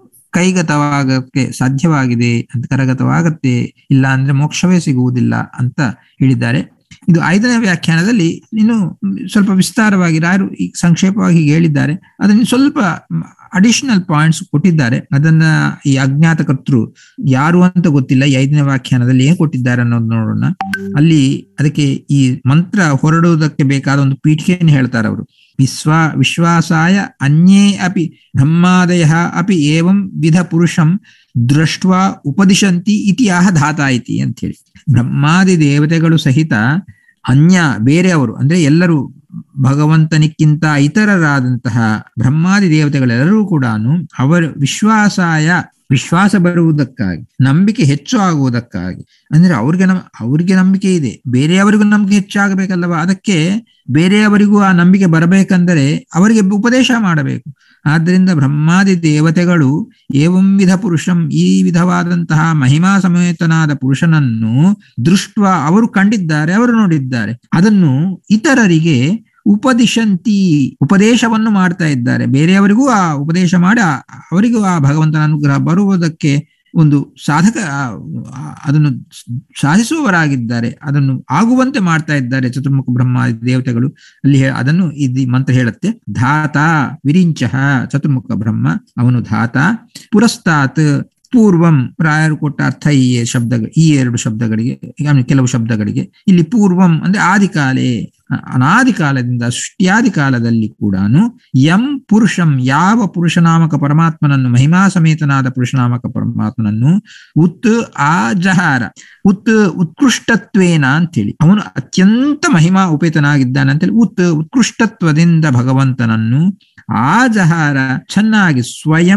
ಕೈಗತವಾಗಕ್ಕೆ ಸಾಧ್ಯವಾಗಿದೆ ಅಂತ ಕರಗತವಾಗತ್ತೆ ಇಲ್ಲ ಅಂದ್ರೆ ಮೋಕ್ಷವೇ ಸಿಗುವುದಿಲ್ಲ ಅಂತ ಹೇಳಿದ್ದಾರೆ ಇದು ಐದನೇ ವ್ಯಾಖ್ಯಾನದಲ್ಲಿ ಇನ್ನು ಸ್ವಲ್ಪ ವಿಸ್ತಾರವಾಗಿ ರಾಯರು ಈ ಸಂಕ್ಷೇಪವಾಗಿ ಹೀಗೆ ಹೇಳಿದ್ದಾರೆ ಅದನ್ನು ಸ್ವಲ್ಪ ಅಡಿಷನಲ್ ಪಾಯಿಂಟ್ಸ್ ಕೊಟ್ಟಿದ್ದಾರೆ ಅದನ್ನ ಈ ಅಜ್ಞಾತ ಕರ್ತೃ ಯಾರು ಅಂತ ಗೊತ್ತಿಲ್ಲ ಈ ಐದನೇ ವ್ಯಾಖ್ಯಾನದಲ್ಲಿ ಏನ್ ಕೊಟ್ಟಿದ್ದಾರೆ ಅನ್ನೋದು ನೋಡೋಣ ಅಲ್ಲಿ ಅದಕ್ಕೆ ಈ ಮಂತ್ರ ಹೊರಡುವುದಕ್ಕೆ ಬೇಕಾದ ಒಂದು ಪೀಠಿಕೆಯನ್ನು ಹೇಳ್ತಾರೆ ಅವರು ವಿಶ್ವಾ ವಿಶ್ವಾಸಾಯ ಅನ್ಯೇ ಅಪಿ ಬ್ರಹ್ಮಾದಯ ಅಪಿ ಏವಂ ವಿಧ ಪುರುಷಂ ದೃಷ್ಟ ಉಪದಿಶಂತಿ ಇತಿ ಆಹ ಧಾತಾ ಇತಿ ಅಂತ ಹೇಳಿ ಬ್ರಹ್ಮಾದಿ ದೇವತೆಗಳು ಸಹಿತ ಅನ್ಯ ಬೇರೆಯವರು ಅಂದ್ರೆ ಎಲ್ಲರೂ ಭಗವಂತನಿಕ್ಕಿಂತ ಇತರರಾದಂತಹ ಬ್ರಹ್ಮಾದಿ ದೇವತೆಗಳೆಲ್ಲರೂ ಕೂಡ ಅವರ ವಿಶ್ವಾಸಾಯ ವಿಶ್ವಾಸ ಬರುವುದಕ್ಕಾಗಿ ನಂಬಿಕೆ ಹೆಚ್ಚು ಆಗುವುದಕ್ಕಾಗಿ ಅಂದ್ರೆ ಅವ್ರಿಗೆ ನಮ್ ಅವ್ರಿಗೆ ನಂಬಿಕೆ ಇದೆ ಬೇರೆಯವರಿಗೂ ನಂಬಿಕೆ ಹೆಚ್ಚಾಗಬೇಕಲ್ಲವಾ ಅದಕ್ಕೆ ಬೇರೆಯವರಿಗೂ ಆ ನಂಬಿಕೆ ಬರಬೇಕಂದರೆ ಅವರಿಗೆ ಉಪದೇಶ ಮಾಡಬೇಕು ಆದ್ದರಿಂದ ಬ್ರಹ್ಮಾದಿ ದೇವತೆಗಳು ಏವಂ ವಿಧ ಪುರುಷಂ ಈ ವಿಧವಾದಂತಹ ಮಹಿಮಾ ಸಮೇತನಾದ ಪುರುಷನನ್ನು ದೃಷ್ಟ ಅವರು ಕಂಡಿದ್ದಾರೆ ಅವರು ನೋಡಿದ್ದಾರೆ ಅದನ್ನು ಇತರರಿಗೆ ಉಪದಿಶಂತಿ ಉಪದೇಶವನ್ನು ಮಾಡ್ತಾ ಇದ್ದಾರೆ ಬೇರೆಯವರಿಗೂ ಆ ಉಪದೇಶ ಮಾಡಿ ಆ- ಅವರಿಗೂ ಆ ಭಗವಂತನ ಅನುಗ್ರಹ ಬರುವುದಕ್ಕೆ ಒಂದು ಸಾಧಕ ಆ, ಅದನ್ನು ಸಾಧಿಸುವವರಾಗಿದ್ದಾರೆ ಅದನ್ನು ಆಗುವಂತೆ ಮಾಡ್ತಾ ಇದ್ದಾರೆ ಚತುರ್ಮುಖ ಬ್ರಹ್ಮ ದೇವತೆಗಳು ಅಲ್ಲಿ ಹೇ- ಅದನ್ನು ಇದು ಮಂತ್ರ ಹೇಳುತ್ತೆ ಧಾತ ವಿರಿಂಚ ಚತುರ್ಮುಖ ಬ್ರಹ್ಮ ಅವನು ಧಾತ ಪುರಸ್ತಾತ್ ಪೂರ್ವಂ ರಾಯರು ಕೊಟ್ಟ ಅರ್ಥ ಈ ಶಬ್ದಗಳು ಈ ಎರಡು ಶಬ್ದಗಳಿಗೆ ಈಗ ಕೆಲವು ಶಬ್ದಗಳಿಗೆ ಇಲ್ಲಿ ಪೂರ್ವಂ ಅಂದ್ರೆ ಆದಿಕಾಲೆ ಅ- ಅನಾದಿ ಕಾಲದಿಂದ ಸೃಷ್ಟಿಯಾದಿ ಕಾಲದಲ್ಲಿ ಕೂಡ ಯಂ ಪುರುಷಂ ಯಾವ ಪುರುಷನಾಮಕ ಪರಮಾತ್ಮನನ್ನು ಮಹಿಮಾ ಸಮೇತನಾದ ಪುರುಷನಾಮಕ ಪರಮಾತ್ಮನನ್ನು ಉತ್ ಆ ಜಹಾರ ಉತ್ ಉತ್ಕೃಷ್ಟತ್ವೇನ ಅಂತೇಳಿ ಅವನು ಅತ್ಯಂತ ಮಹಿಮಾ ಉಪೇತನಾಗಿದ್ದಾನೆ ಅಂತೇಳಿ ಉತ್ ಉತ್ಕೃಷ್ಟತ್ವದಿಂದ ಭಗವಂತನನ್ನು ಆ ಜಹಾರ ಚೆನ್ನಾಗಿ ಸ್ವಯಂ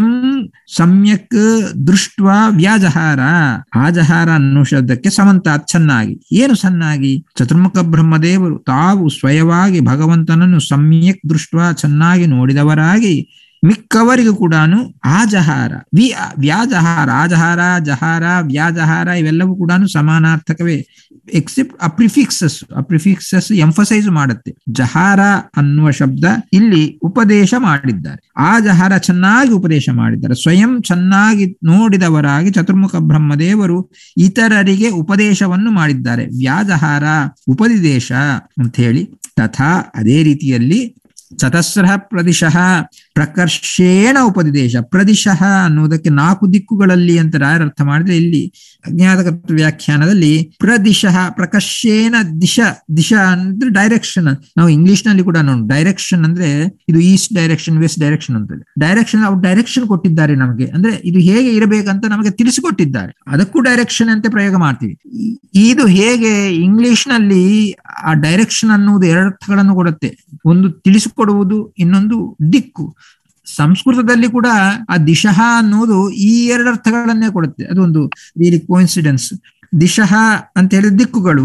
ಸಮ್ಯಕ್ ದೃಷ್ಟ ವ್ಯಾಜಹಾರ ಆ ಜಹಾರ ಅನ್ನೋ ಶಬ್ದಕ್ಕೆ ಸಮಂತ ಚೆನ್ನಾಗಿ ಏನು ಸನ್ನಾಗಿ ಚತುರ್ಮುಖ ಬ್ರಹ್ಮದೇವರು ತಾವು ಸ್ವಯವಾಗಿ ಭಗವಂತನನ್ನು ಸಮ್ಯಕ್ ದೃಷ್ಟ ಚೆನ್ನಾಗಿ ನೋಡಿದವರಾಗಿ ಮಿಕ್ಕವರಿಗೂ ಕೂಡ ಆಜಹಾರ ವಿ ವ್ಯಾಜಹಾರ ಆಜಹಾರ ಜಹಾರ ವ್ಯಾಜಹಾರ ಇವೆಲ್ಲವೂ ಕೂಡ ಸಮಾನಾರ್ಥಕವೇ ಎಕ್ಸೆಪ್ಟ್ ಅಪ್ರಿಫಿಕ್ಸಸ್ ಅಪ್ರಿಫಿಕ್ಸಸ್ ಎಂಫಸೈಸ್ ಮಾಡುತ್ತೆ ಜಹಾರ ಅನ್ನುವ ಶಬ್ದ ಇಲ್ಲಿ ಉಪದೇಶ ಮಾಡಿದ್ದಾರೆ ಆ ಜಹಾರ ಚೆನ್ನಾಗಿ ಉಪದೇಶ ಮಾಡಿದ್ದಾರೆ ಸ್ವಯಂ ಚೆನ್ನಾಗಿ ನೋಡಿದವರಾಗಿ ಚತುರ್ಮುಖ ಬ್ರಹ್ಮದೇವರು ಇತರರಿಗೆ ಉಪದೇಶವನ್ನು ಮಾಡಿದ್ದಾರೆ ವ್ಯಾಜಹಾರ ಉಪದೇಶ ಅಂತ ಹೇಳಿ ತಥಾ ಅದೇ ರೀತಿಯಲ್ಲಿ ಚತಸ್ರ ಪ್ರದಿಶಃ ಪ್ರಕರ್ಷೇಣ ಉಪದೇಶ ಪ್ರದಿಶಃ ಅನ್ನುವುದಕ್ಕೆ ನಾಲ್ಕು ದಿಕ್ಕುಗಳಲ್ಲಿ ಅಂತ ರಾಯರ ಅರ್ಥ ಮಾಡಿದ್ರೆ ಇಲ್ಲಿ ಅಜ್ಞಾತಕತ್ವ ವ್ಯಾಖ್ಯಾನದಲ್ಲಿ ಪ್ರದಿಶಃ ಪ್ರಕರ್ಷೇಣ ದಿಶ ದಿಶ ಅಂದ್ರೆ ಡೈರೆಕ್ಷನ್ ನಾವು ಇಂಗ್ಲಿಷ್ ನಲ್ಲಿ ಕೂಡ ನೋಡಿ ಡೈರೆಕ್ಷನ್ ಅಂದ್ರೆ ಇದು ಈಸ್ಟ್ ಡೈರೆಕ್ಷನ್ ವೆಸ್ಟ್ ಡೈರೆಕ್ಷನ್ ಅಂತ ಡೈರೆಕ್ಷನ್ ಅವ್ರು ಡೈರೆಕ್ಷನ್ ಕೊಟ್ಟಿದ್ದಾರೆ ನಮಗೆ ಅಂದ್ರೆ ಇದು ಹೇಗೆ ಇರಬೇಕಂತ ನಮಗೆ ತಿಳಿಸಿಕೊಟ್ಟಿದ್ದಾರೆ ಅದಕ್ಕೂ ಡೈರೆಕ್ಷನ್ ಅಂತ ಪ್ರಯೋಗ ಮಾಡ್ತೀವಿ ಈ- ಇದು ಹೇಗೆ ಇಂಗ್ಲಿಷ್ ನಲ್ಲಿ ಆ ಡೈರೆಕ್ಷನ್ ಅನ್ನುವುದು ಎರಡು ಅರ್ಥಗಳನ್ನು ಕೊಡುತ್ತೆ ಒಂದು ತಿಳಿಸಿಕೊಡುವುದು ಇನ್ನೊಂದು ದಿಕ್ಕು ಸಂಸ್ಕೃತದಲ್ಲಿ ಕೂಡ ಆ ದಿಶಃ ಅನ್ನುವುದು ಈ ಎರಡು ಅರ್ಥಗಳನ್ನೇ ಕೊಡುತ್ತೆ ಅದೊಂದು ರಿಯಲಿ ಕೋಇನ್ಸಿಡೆನ್ಸ್ ದಿಶಃ ಅಂತ ಹೇಳಿದ ದಿಕ್ಕುಗಳು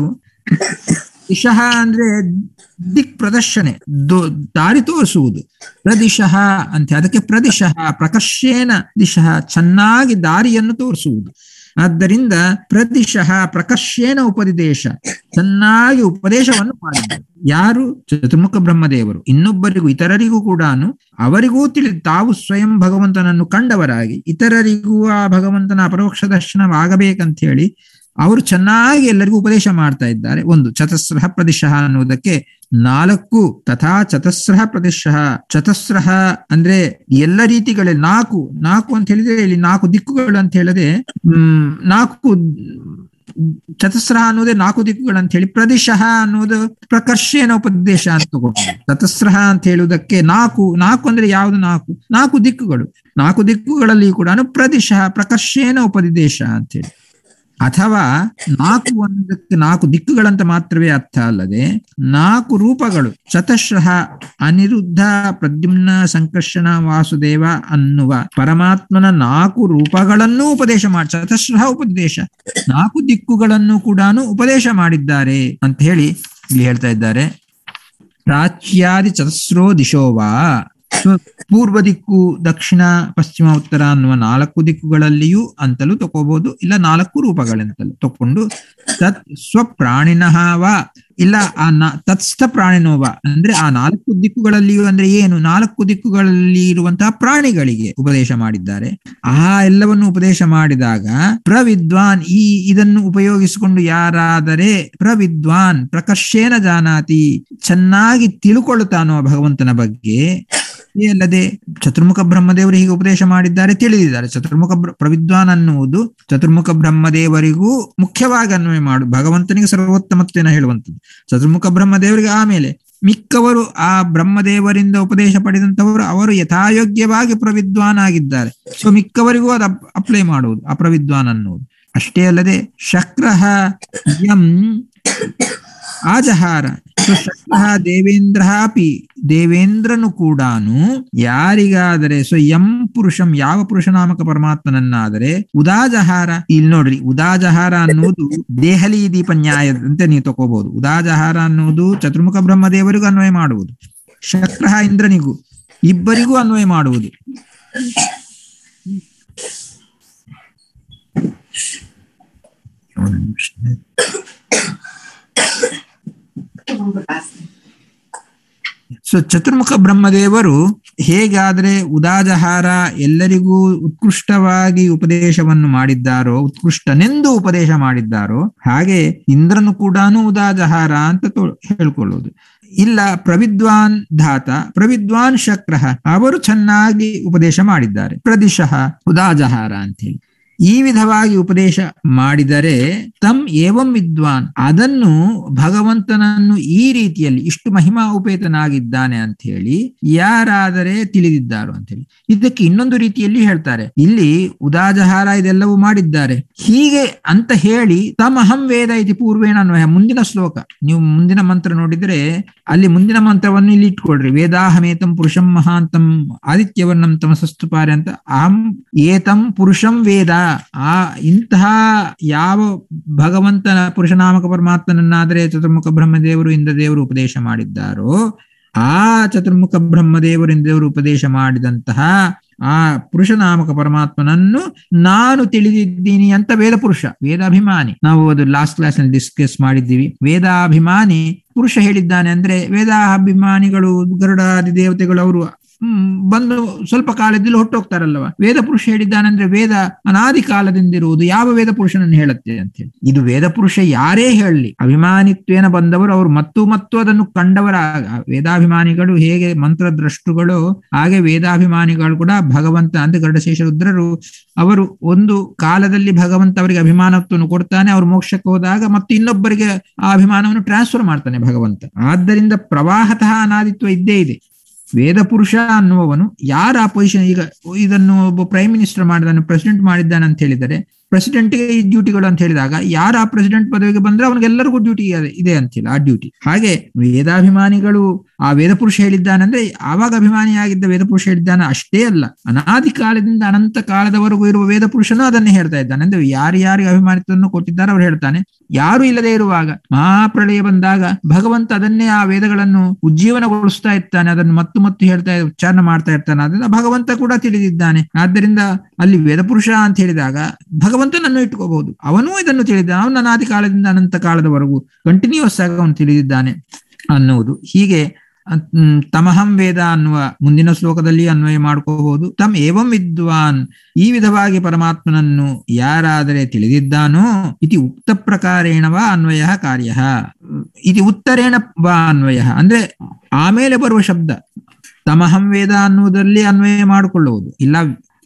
ದಿಶಃ ಅಂದ್ರೆ ದಿಕ್ ಪ್ರದರ್ಶನೆ ದೊ- ದಾರಿ ತೋರಿಸುವುದು ಪ್ರದಿಶಃ ಅಂತ ಅದಕ್ಕೆ ಪ್ರದಿಶಃ ಪ್ರಕರ್ಷೇನ ದಿಶಃ ಚೆನ್ನಾಗಿ ದಾರಿಯನ್ನು ತೋರಿಸುವುದು ಆದ್ದರಿಂದ ಪ್ರದಿಶಃ ಪ್ರಕರ್ಷೇನ ಉಪದೇಶ ಚೆನ್ನಾಗಿ ಉಪದೇಶವನ್ನು ಮಾಡಿದ್ದಾರೆ ಯಾರು ಚತುರ್ಮುಖ ಬ್ರಹ್ಮದೇವರು ಇನ್ನೊಬ್ಬರಿಗೂ ಇತರರಿಗೂ ಕೂಡ ಅವರಿಗೂ ತಿಳಿ ತಾವು ಸ್ವಯಂ ಭಗವಂತನನ್ನು ಕಂಡವರಾಗಿ ಇತರರಿಗೂ ಆ ಭಗವಂತನ ಅಪರೋಕ್ಷ ದರ್ಶನವಾಗಬೇಕಂತ ಹೇಳಿ ಅವರು ಚೆನ್ನಾಗಿ ಎಲ್ಲರಿಗೂ ಉಪದೇಶ ಮಾಡ್ತಾ ಇದ್ದಾರೆ ಒಂದು ಚತಸ್ರ ಪ್ರದಿಶಃ ಅನ್ನುವುದಕ್ಕೆ ನಾಲ್ಕು ತಥಾ ಚತಸ್ರ ಪ್ರದಿಶಃ ಚತಸ್ರ ಅಂದ್ರೆ ಎಲ್ಲ ರೀತಿಗಳಲ್ಲಿ ನಾಲ್ಕು ನಾಲ್ಕು ಅಂತ ಹೇಳಿದ್ರೆ ಇಲ್ಲಿ ನಾಲ್ಕು ದಿಕ್ಕುಗಳು ಅಂತ ಹೇಳದೆ ಹ್ಮ್ ನಾಲ್ಕು ಚತಸ್ರ ಅನ್ನೋದೇ ನಾಲ್ಕು ದಿಕ್ಕುಗಳು ಅಂತ ಹೇಳಿ ಪ್ರದಿಶಃ ಅನ್ನೋದು ಪ್ರಕರ್ಷೇನ ಉಪದೇಶ ಅಂತ ತಗೊಂಡು ಚತಸ್ರ ಅಂತ ಹೇಳುವುದಕ್ಕೆ ನಾಲ್ಕು ನಾಲ್ಕು ಅಂದ್ರೆ ಯಾವುದು ನಾಲ್ಕು ನಾಲ್ಕು ದಿಕ್ಕುಗಳು ನಾಲ್ಕು ದಿಕ್ಕುಗಳಲ್ಲಿ ಕೂಡ ಪ್ರದಿಶಃ ಪ್ರಕರ್ಷೇನ ಉಪದೇಶ ಅಂತ ಹೇಳಿ ಅಥವಾ ನಾಲ್ಕು ಒಂದಕ್ಕೆ ನಾಲ್ಕು ದಿಕ್ಕುಗಳಂತ ಮಾತ್ರವೇ ಅರ್ಥ ಅಲ್ಲದೆ ನಾಲ್ಕು ರೂಪಗಳು ಚತಶ್ರಹ ಅನಿರುದ್ಧ ಪ್ರದ್ಯುಮ್ನ ಸಂಕರ್ಷಣ ವಾಸುದೇವ ಅನ್ನುವ ಪರಮಾತ್ಮನ ನಾಲ್ಕು ರೂಪಗಳನ್ನೂ ಉಪದೇಶ ಮಾಡಿ ಚತಶ್ರಹ ಉಪದೇಶ ನಾಲ್ಕು ದಿಕ್ಕುಗಳನ್ನು ಕೂಡ ಉಪದೇಶ ಮಾಡಿದ್ದಾರೆ ಅಂತ ಹೇಳಿ ಇಲ್ಲಿ ಹೇಳ್ತಾ ಇದ್ದಾರೆ ಪ್ರಾಚ್ಯಾದಿ ಚತಸ್ರೋ ದಿಶೋವಾ ಸ್ವ- ಪೂರ್ವ ದಿಕ್ಕು ದಕ್ಷಿಣ ಪಶ್ಚಿಮ ಉತ್ತರ ಅನ್ನುವ ನಾಲ್ಕು ದಿಕ್ಕುಗಳಲ್ಲಿಯೂ ಅಂತಲೂ ತಗೋಬಹುದು ಇಲ್ಲ ನಾಲ್ಕು ರೂಪಗಳೆಂತಲೂ ತಕೊಂಡು ತತ್ ಸ್ವಪ್ರಾಣಿನಃ ವಾ ಇಲ್ಲ ಆ ನ- ತತ್ಸ್ಥ ಪ್ರಾಣಿನೋವ ಅಂದ್ರೆ ಆ ನಾಲ್ಕು ದಿಕ್ಕುಗಳಲ್ಲಿಯೂ ಅಂದ್ರೆ ಏನು ನಾಲ್ಕು ದಿಕ್ಕುಗಳಲ್ಲಿ ಇರುವಂತಹ ಪ್ರಾಣಿಗಳಿಗೆ ಉಪದೇಶ ಮಾಡಿದ್ದಾರೆ ಆ ಎಲ್ಲವನ್ನು ಉಪದೇಶ ಮಾಡಿದಾಗ ಪ್ರವಿದ್ವಾನ್ ಈ ಇದನ್ನು ಉಪಯೋಗಿಸಿಕೊಂಡು ಯಾರಾದರೆ ಪ್ರವಿದ್ವಾನ್ ಪ್ರಕರ್ಷೇನ ಜಾನಾತಿ ಚೆನ್ನಾಗಿ ತಿಳ್ಕೊಳ್ಳುತ್ತಾನೋ ಭಗವಂತನ ಬಗ್ಗೆ ಅಷ್ಟೇ ಅಲ್ಲದೆ ಚತುರ್ಮುಖ ಬ್ರಹ್ಮದೇವರು ಹೀಗೆ ಉಪದೇಶ ಮಾಡಿದ್ದಾರೆ ತಿಳಿದಿದ್ದಾರೆ ಚತುರ್ಮುಖ ಬ್ರ- ಪ್ರವಿದ್ವಾನ್ ಅನ್ನುವುದು ಚತುರ್ಮುಖ ಬ್ರಹ್ಮದೇವರಿಗೂ ಮುಖ್ಯವಾಗಿ ಅನ್ವಯ ಮಾಡು ಭಗವಂತನಿಗೆ ಸರ್ವೋತ್ತಮತ್ವೇನ ಹೇಳುವಂಥದ್ದು ಚತುರ್ಮುಖ ಬ್ರಹ್ಮದೇವರಿಗೆ ಆಮೇಲೆ ಮಿಕ್ಕವರು ಆ ಬ್ರಹ್ಮದೇವರಿಂದ ಉಪದೇಶ ಪಡೆದಂತವರು ಅವರು ಯಥಾಯೋಗ್ಯವಾಗಿ ಪ್ರವಿದ್ವಾನ್ ಆಗಿದ್ದಾರೆ ಸೊ ಮಿಕ್ಕವರಿಗೂ ಅದು ಅಪ್ಲೈ ಮಾಡುವುದು ಅಪ್ರವಿದ್ವಾನ್ ಅನ್ನುವುದು ಅಷ್ಟೇ ಅಲ್ಲದೆ ಶಕ್ರಃ ಯಂ ಆಜಹಾರ ಸೊ ಶಕ್ರಃ ದೇವೇಂದ್ರ ಅಪಿ ದೇವೇಂದ್ರನು ಕೂಡ ಯಾರಿಗಾದರೆ ಸೊ ಯಂ ಪುರುಷಂ ಯಾವ ಪುರುಷನಾಮಕ ಪರಮಾತ್ಮನನ್ನಾದರೆ ಉದಾಜಹಾರ ಇಲ್ಲಿ ನೋಡ್ರಿ ಉದಾಜಹಾರ ಅನ್ನುವುದು ದೇಹಲಿ ದೀಪ ನ್ಯಾಯದಂತೆ ನೀವು ತಗೋಬಹುದು ಉದಾಜಹಾರ ಅನ್ನುವುದು ಚತುರ್ಮುಖ ಬ್ರಹ್ಮದೇವರಿಗೂ ಅನ್ವಯ ಮಾಡುವುದು ಶಕ್ರಃ ಇಂದ್ರನಿಗೂ ಇಬ್ಬರಿಗೂ ಅನ್ವಯ ಮಾಡುವುದು ಒಂದು ನಿಮಿಷ. ಸೊ ಚತುರ್ಮುಖ ಬ್ರಹ್ಮದೇವರು ಹೇಗಾದ್ರೆ ಉದಾಜಹಾರ ಎಲ್ಲರಿಗೂ ಉತ್ಕೃಷ್ಟವಾಗಿ ಉಪದೇಶವನ್ನು ಮಾಡಿದ್ದಾರೋ ಉತ್ಕೃಷ್ಟನೆಂದು ಉಪದೇಶ ಮಾಡಿದ್ದಾರೋ ಹಾಗೆ ಇಂದ್ರನು ಕೂಡ ಉದಾಜಹಾರ ಅಂತ ತೋ- ಹೇಳ್ಕೊಳ್ಳುವುದು ಇಲ್ಲ ಪ್ರವಿದ್ವಾನ್ ಧಾತ ಪ್ರವಿದ್ವಾನ್ ಶಕ್ರಃ ಅವರು ಚೆನ್ನಾಗಿ ಉಪದೇಶ ಮಾಡಿದ್ದಾರೆ ಪ್ರದಿಶಃ ಉದಾಜಹಾರ ಅಂತ ಹೇಳಿ ಈ ವಿಧವಾಗಿ ಉಪದೇಶ ಮಾಡಿದರೆ ತಮ್ ಏವಂ ವಿದ್ವಾನ್ ಅದನ್ನು ಭಗವಂತನನ್ನು ಈ ರೀತಿಯಲ್ಲಿ ಇಷ್ಟು ಮಹಿಮಾ ಉಪೇತನಾಗಿದ್ದಾನೆ ಅಂತ ಹೇಳಿ ಯಾರಾದರೆ ತಿಳಿದಿದ್ದಾರೋ ಅಂತ ಹೇಳಿ ಇದಕ್ಕೆ ಇನ್ನೊಂದು ರೀತಿಯಲ್ಲಿ ಹೇಳ್ತಾರೆ ಇಲ್ಲಿ ಉದಾಜಹಾರ ಇದೆಲ್ಲವೂ ಮಾಡಿದ್ದಾರೆ ಹೀಗೆ ಅಂತ ಹೇಳಿ ತಮಹಂ ವೇದ ಇತಿ ಪೂರ್ವೇಣ ಅನ್ವಯ ಮುಂದಿನ ಶ್ಲೋಕ ನೀವು ಮುಂದಿನ ಮಂತ್ರ ನೋಡಿದ್ರೆ ಅಲ್ಲಿ ಮುಂದಿನ ಮಂತ್ರವನ್ನು ಇಲ್ಲಿ ಇಟ್ಕೊಳ್ರಿ ವೇದಾಹಮೇತಂ ಪುರುಷಂ ಮಹಾಂತಂ ಆದಿತ್ಯವರ್ಣಂ ತಮಸಸ್ತುಪಾರೆ ಅಂತ ಅಹಂ ಏತಂ ಪುರುಷಂ ವೇದ ಆ ಇಂತಹ ಯಾವ ಭಗವಂತನ ಪುರುಷನಾಮಕ ಪರಮಾತ್ಮನನ್ನಾದರೆ ಚತುರ್ಮುಖ ಬ್ರಹ್ಮದೇವರು ಇಂದ್ರದೇವರು ಉಪದೇಶ ಮಾಡಿದ್ದಾರೋ ಆ ಚತುರ್ಮುಖ ಬ್ರಹ್ಮದೇವರು ಇಂದ್ರದೇವರು ಉಪದೇಶ ಮಾಡಿದಂತಹ ಆ ಪುರುಷನಾಮಕ ಪರಮಾತ್ಮನನ್ನು ನಾನು ತಿಳಿದಿದ್ದೀನಿ ಅಂತ ವೇದ ಪುರುಷ ವೇದಾಭಿಮಾನಿ ನಾವು ಅದು ಲಾಸ್ಟ್ ಕ್ಲಾಸ್ ನಲ್ಲಿ ಡಿಸ್ಕಸ್ ಮಾಡಿದ್ದೀವಿ ವೇದಾಭಿಮಾನಿ ಪುರುಷ ಹೇಳಿದ್ದಾನೆ ಅಂದ್ರೆ ವೇದಾಭಿಮಾನಿಗಳು ಗರುಡಾದಿ ದೇವತೆಗಳು ಅವರು ಹ್ಮ್ ಬಂದು ಸ್ವಲ್ಪ ಕಾಲದಲ್ಲಿ ಹೊಟ್ಟೋಗ್ತಾರಲ್ವ ವೇದ ಪುರುಷ ಹೇಳಿದ್ದಾನಂದ್ರೆ ವೇದ ಅನಾದಿ ಕಾಲದಿಂದಿರುವುದು ಯಾವ ವೇದ ಪುರುಷನನ್ನು ಹೇಳುತ್ತೆ ಅಂತ ಹೇಳಿ ಇದು ವೇದ ಪುರುಷ ಯಾರೇ ಹೇಳಲಿ ಅಭಿಮಾನಿತ್ವೇನ ಬಂದವರು ಅವರು ಮತ್ತು ಮತ್ತು ಅದನ್ನು ಕಂಡವರ ವೇದಾಭಿಮಾನಿಗಳು ಹೇಗೆ ಮಂತ್ರದ್ರಷ್ಟುಗಳು ಹಾಗೆ ವೇದಾಭಿಮಾನಿಗಳು ಕೂಡ ಭಗವಂತ ಅಂದ್ರೆ ಗರುಡಶೇಷ ರುದ್ರರು ಅವರು ಒಂದು ಕಾಲದಲ್ಲಿ ಭಗವಂತ ಅವರಿಗೆ ಅಭಿಮಾನತ್ವವನ್ನು ಕೊಡ್ತಾನೆ ಅವರು ಮೋಕ್ಷಕ್ಕೆ ಹೋದಾಗ ಮತ್ತು ಇನ್ನೊಬ್ಬರಿಗೆ ಆ ಅಭಿಮಾನವನ್ನು ಟ್ರಾನ್ಸ್ಫರ್ ಮಾಡ್ತಾನೆ ಭಗವಂತ ಆದ್ದರಿಂದ ಪ್ರವಾಹತಃ ಅನಾದಿತ್ವ ಇದ್ದೇ ಇದೆ ವೇದ ಪುರುಷ ಅನ್ನುವವನು ಯಾರ ಆ ಪೊಸಿಷನ್ ಈಗ ಇದನ್ನು ಒಬ್ಬ ಪ್ರೈಮ್ ಮಿನಿಸ್ಟರ್ ಮಾಡಿದಾನೆ ಪ್ರೆಸಿಡೆಂಟ್ ಮಾಡಿದ್ದಾನೆ ಅಂತ ಹೇಳಿದರೆ ಪ್ರೆಸಿಡೆಂಟ್ಗೆ ಈ ಡ್ಯೂಟಿಗಳು ಅಂತ ಹೇಳಿದಾಗ ಯಾರ ಆ ಪ್ರೆಸಿಡೆಂಟ್ ಪದವಿಗೆ ಬಂದ್ರೆ ಅವನಿಗೆಲ್ಲರಿಗೂ ಡ್ಯೂಟಿ ಇದೆ ಅಂತಿಲ್ಲ ಆ ಡ್ಯೂಟಿ ಹಾಗೆ ವೇದಾಭಿಮಾನಿಗಳು ಆ ವೇದ ಪುರುಷ ಹೇಳಿದ್ದಾನಂದ್ರೆ ಆವಾಗ ಅಭಿಮಾನಿಯಾಗಿದ್ದ ವೇದ ಪುರುಷ ಹೇಳಿದ್ದಾನೆ ಅಷ್ಟೇ ಅಲ್ಲ ಅನಾದಿ ಕಾಲದಿಂದ ಅನಂತ ಕಾಲದವರೆಗೂ ಇರುವ ವೇದ ಪುರುಷನು ಅದನ್ನೇ ಹೇಳ್ತಾ ಇದ್ದಾನೆ ಅಂದ್ರೆ ಯಾರ್ಯಾರಿಗೆ ಅಭಿಮಾನಿತ್ವವನ್ನು ಕೊಟ್ಟಿದ್ದಾರೆ ಅವ್ರು ಹೇಳ್ತಾನೆ ಯಾರು ಇಲ್ಲದೆ ಇರುವಾಗ ಮಹಾಪ್ರಳಯ ಬಂದಾಗ ಭಗವಂತ ಅದನ್ನೇ ಆ ವೇದಗಳನ್ನು ಉಜ್ಜೀವನಗೊಳಿಸ್ತಾ ಇರ್ತಾನೆ ಅದನ್ನು ಮತ್ತು ಮತ್ತು ಹೇಳ್ತಾ ಉಚ್ಚಾರಣೆ ಮಾಡ್ತಾ ಇರ್ತಾನೆ ಅದರಿಂದ ಭಗವಂತ ಕೂಡ ತಿಳಿದಿದ್ದಾನೆ ಆದ್ದರಿಂದ ಅಲ್ಲಿ ವೇದ ಪುರುಷ ಅಂತ ಹೇಳಿದಾಗ ಭಗವಂತನನ್ನು ಇಟ್ಕೋಬಹುದು ಅವನು ಇದನ್ನು ತಿಳಿದ ಅವನು ಅನಾದಿ ಕಾಲದಿಂದ ಅನಂತ ಕಾಲದವರೆಗೂ ಕಂಟಿನ್ಯೂಸ್ ಆಗಿ ಅವನು ತಿಳಿದಿದ್ದಾನೆ ಅನ್ನುವುದು ಹೀಗೆ ಹ್ಮ್, ತಮಹಂ ವೇದ ಅನ್ನುವ ಮುಂದಿನ ಶ್ಲೋಕದಲ್ಲಿ ಅನ್ವಯ ಮಾಡ್ಕೋಬಹುದು ತಮ್ ಏವಂ ವಿದ್ವಾನ್ ಈ ವಿಧವಾಗಿ ಪರಮಾತ್ಮನನ್ನು ಯಾರಾದರೆ ತಿಳಿದಿದ್ದಾನೋ ಇತಿ ಉಕ್ತ ಪ್ರಕಾರೇಣವ ಅನ್ವಯ ಕಾರ್ಯ ಇತಿ ಉತ್ತರೇಣ ವಾ ಅನ್ವಯ ಅಂದ್ರೆ ಆಮೇಲೆ ಬರುವ ಶಬ್ದ ತಮಹಂ ವೇದ ಅನ್ನುವುದರಲ್ಲಿ ಅನ್ವಯ ಮಾಡಿಕೊಳ್ಳುವುದು ಇಲ್ಲ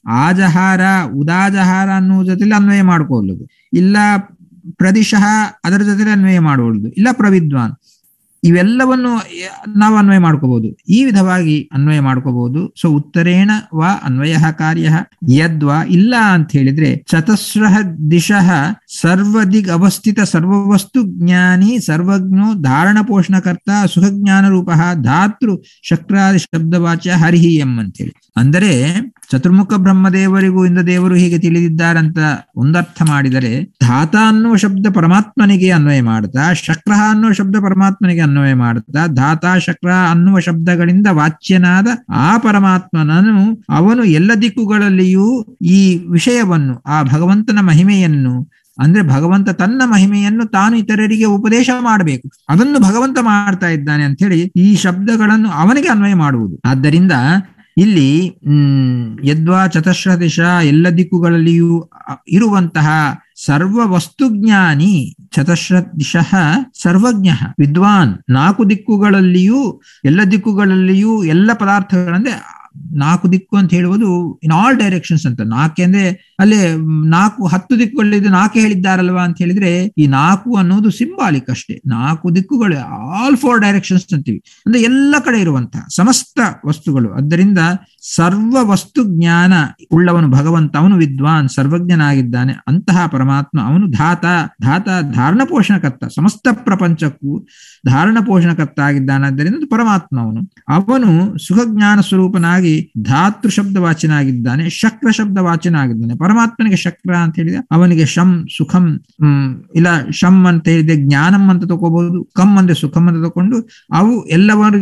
ಆಜಹಾರ ಉದಾಜಹಾರ ಅನ್ನುವ ಜೊತೆಲಿ ಅನ್ವಯ ಮಾಡಿಕೊಳ್ಳುವುದು ಇಲ್ಲ ಪ್ರದಿಶಃ ಅದರ ಜೊತೆಲಿ ಅನ್ವಯ ಮಾಡುವುದು ಇಲ್ಲ ಪ್ರವಿದ್ವಾನ್ ಇವೆಲ್ಲವನ್ನು ನಾವು ಅನ್ವಯ ಮಾಡ್ಕೋಬಹುದು ಈ ವಿಧವಾಗಿ ಅನ್ವಯ ಮಾಡ್ಕೋಬಹುದು ಸೊ ಉತ್ತರೇಣ ವಾ ಅನ್ವಯ ಕಾರ್ಯ ಯದ್ವಾ ಇಲ್ಲ ಅಂತ ಹೇಳಿದ್ರೆ ಚತಸ್ರಃ ದಿಶಃ ಸರ್ವದಿಗ್ ಅವಸ್ಥಿತ ಸರ್ವವಸ್ತು ಜ್ಞಾನಿ ಸರ್ವಜ್ಞೋ ಧಾರಣ ಪೋಷಣಕರ್ತ ಸುಖಜ್ಞಾನ ರೂಪ ಧಾತೃ ಶಕ್ರಾದಿ ಶಬ್ದವಾಚ್ಯ ಹರಿಹಿ ಎಂ ಅಂತೇಳಿ ಅಂದರೆ ಚತುರ್ಮುಖ ಬ್ರಹ್ಮದೇವರಿಗೂ ಇಂದ ದೇವರು ಹೀಗೆ ತಿಳಿದಿದ್ದಾರಂತ ಒಂದರ್ಥ ಮಾಡಿದರೆ ಧಾತ ಅನ್ನುವ ಶಬ್ದ ಪರಮಾತ್ಮನಿಗೆ ಅನ್ವಯ ಮಾಡುತ್ತಾ ಶಕ್ರ ಅನ್ನುವ ಶಬ್ದ ಪರಮಾತ್ಮನಿಗೆ ಅನ್ವಯ ಮಾಡುತ್ತಾ ಧಾತ ಶಕ್ರ ಅನ್ನುವ ಶಬ್ದಗಳಿಂದ ವಾಚ್ಯನಾದ ಆ ಪರಮಾತ್ಮನನು ಅವನು ಎಲ್ಲ ದಿಕ್ಕುಗಳಲ್ಲಿಯೂ ಈ ವಿಷಯವನ್ನು ಆ ಭಗವಂತನ ಮಹಿಮೆಯನ್ನು ಅಂದ್ರೆ ಭಗವಂತ ತನ್ನ ಮಹಿಮೆಯನ್ನು ತಾನು ಇತರರಿಗೆ ಉಪದೇಶ ಮಾಡಬೇಕು ಅದನ್ನು ಭಗವಂತ ಮಾಡ್ತಾ ಇದ್ದಾನೆ ಅಂತ ಹೇಳಿ ಈ ಶಬ್ದಗಳನ್ನು ಅವನಿಗೆ ಅನ್ವಯ ಮಾಡುವುದು ಆದ್ದರಿಂದ ಇಲ್ಲಿ ಹ್ಮ್ ಯದ್ವಾ ಚತಸ್ರ ದಿಶ ಎಲ್ಲ ದಿಕ್ಕುಗಳಲ್ಲಿಯೂ ಅ- ಇರುವಂತಹ ಸರ್ವ ವಸ್ತುಜ್ಞಾನಿ ಚತಸ್ರ ದಿಶಃ ಸರ್ವಜ್ಞ ವಿದ್ವಾನ್ ನಾಲ್ಕು ದಿಕ್ಕುಗಳಲ್ಲಿಯೂ ಎಲ್ಲ ದಿಕ್ಕುಗಳಲ್ಲಿಯೂ ಎಲ್ಲ ಪದಾರ್ಥಗಳಂದ್ರೆ ನಾಲ್ಕು ದಿಕ್ಕು ಅಂತ ಹೇಳುವುದು ಇನ್ ಆಲ್ ಡೈರೆಕ್ಷನ್ಸ್ ಅಂತ ನಾಲ್ಕೆ ಅಂದ್ರೆ ಅಲ್ಲೇ ಮ್, ನಾಲ್ಕು ಹತ್ತು ದಿಕ್ಕುಗಳಿದ್ದು ನಾಲ್ಕು ಹೇಳಿದ್ದಾರಲ್ವಾ ಅಂತ ಹೇಳಿದ್ರೆ ಈ ನಾಲ್ಕು ಅನ್ನೋದು ಸಿಂಬಾಲಿಕ್ ಅಷ್ಟೇ ನಾಲ್ಕು ದಿಕ್ಕುಗಳು ಆಲ್ ಫೋರ್ ಡೈರೆಕ್ಷನ್ಸ್ ಅಂತೀವಿ ಅಂದ್ರೆ ಎಲ್ಲ ಕಡೆ ಇರುವಂತಹ ಸಮಸ್ತ ವಸ್ತುಗಳು ಆದ್ದರಿಂದ ಸರ್ವ ವಸ್ತು ಜ್ಞಾನ ಉಳ್ಳವನು ಭಗವಂತ ಅವನು ವಿದ್ವಾನ್ ಸರ್ವಜ್ಞನಾಗಿದ್ದಾನೆ ಅಂತಹ ಪರಮಾತ್ಮ ಅವನು ಧಾತ ಧಾತ ಧಾರಣ ಪೋಷಣಕರ್ತ ಸಮಸ್ತ ಪ್ರಪಂಚಕ್ಕೂ ಧಾರಣ ಪೋಷಣಕರ್ತ ಆಗಿದ್ದಾನಾದ್ದರಿಂದ ಅದು ಪರಮಾತ್ಮ ಅವನು ಅವನು ಸುಖಜ್ಞಾನ ಸ್ವರೂಪನಾಗಿ ಧಾತೃ ಶಬ್ದ ವಾಚನಾಗಿದ್ದಾನೆ ಶಕ್ರ ಶಬ್ದ ವಾಚನಾಗಿದ್ದಾನೆ ಪರಮಾತ್ಮನಿಗೆ ಶಕ್ರ ಅಂತ ಹೇಳಿದ ಅವನಿಗೆ ಶಂ ಸುಖಂ ಹ್ಮ್ ಇಲ್ಲ ಶಂ ಅಂತ ಹೇಳಿದೆ ಜ್ಞಾನಂ ಅಂತ ತಗೋಬಹುದು ಕಮ್ ಅಂದ್ರೆ ಸುಖಂ ಅಂತ ತಕೊಂಡು ಅವು ಎಲ್ಲವರಿಗೆ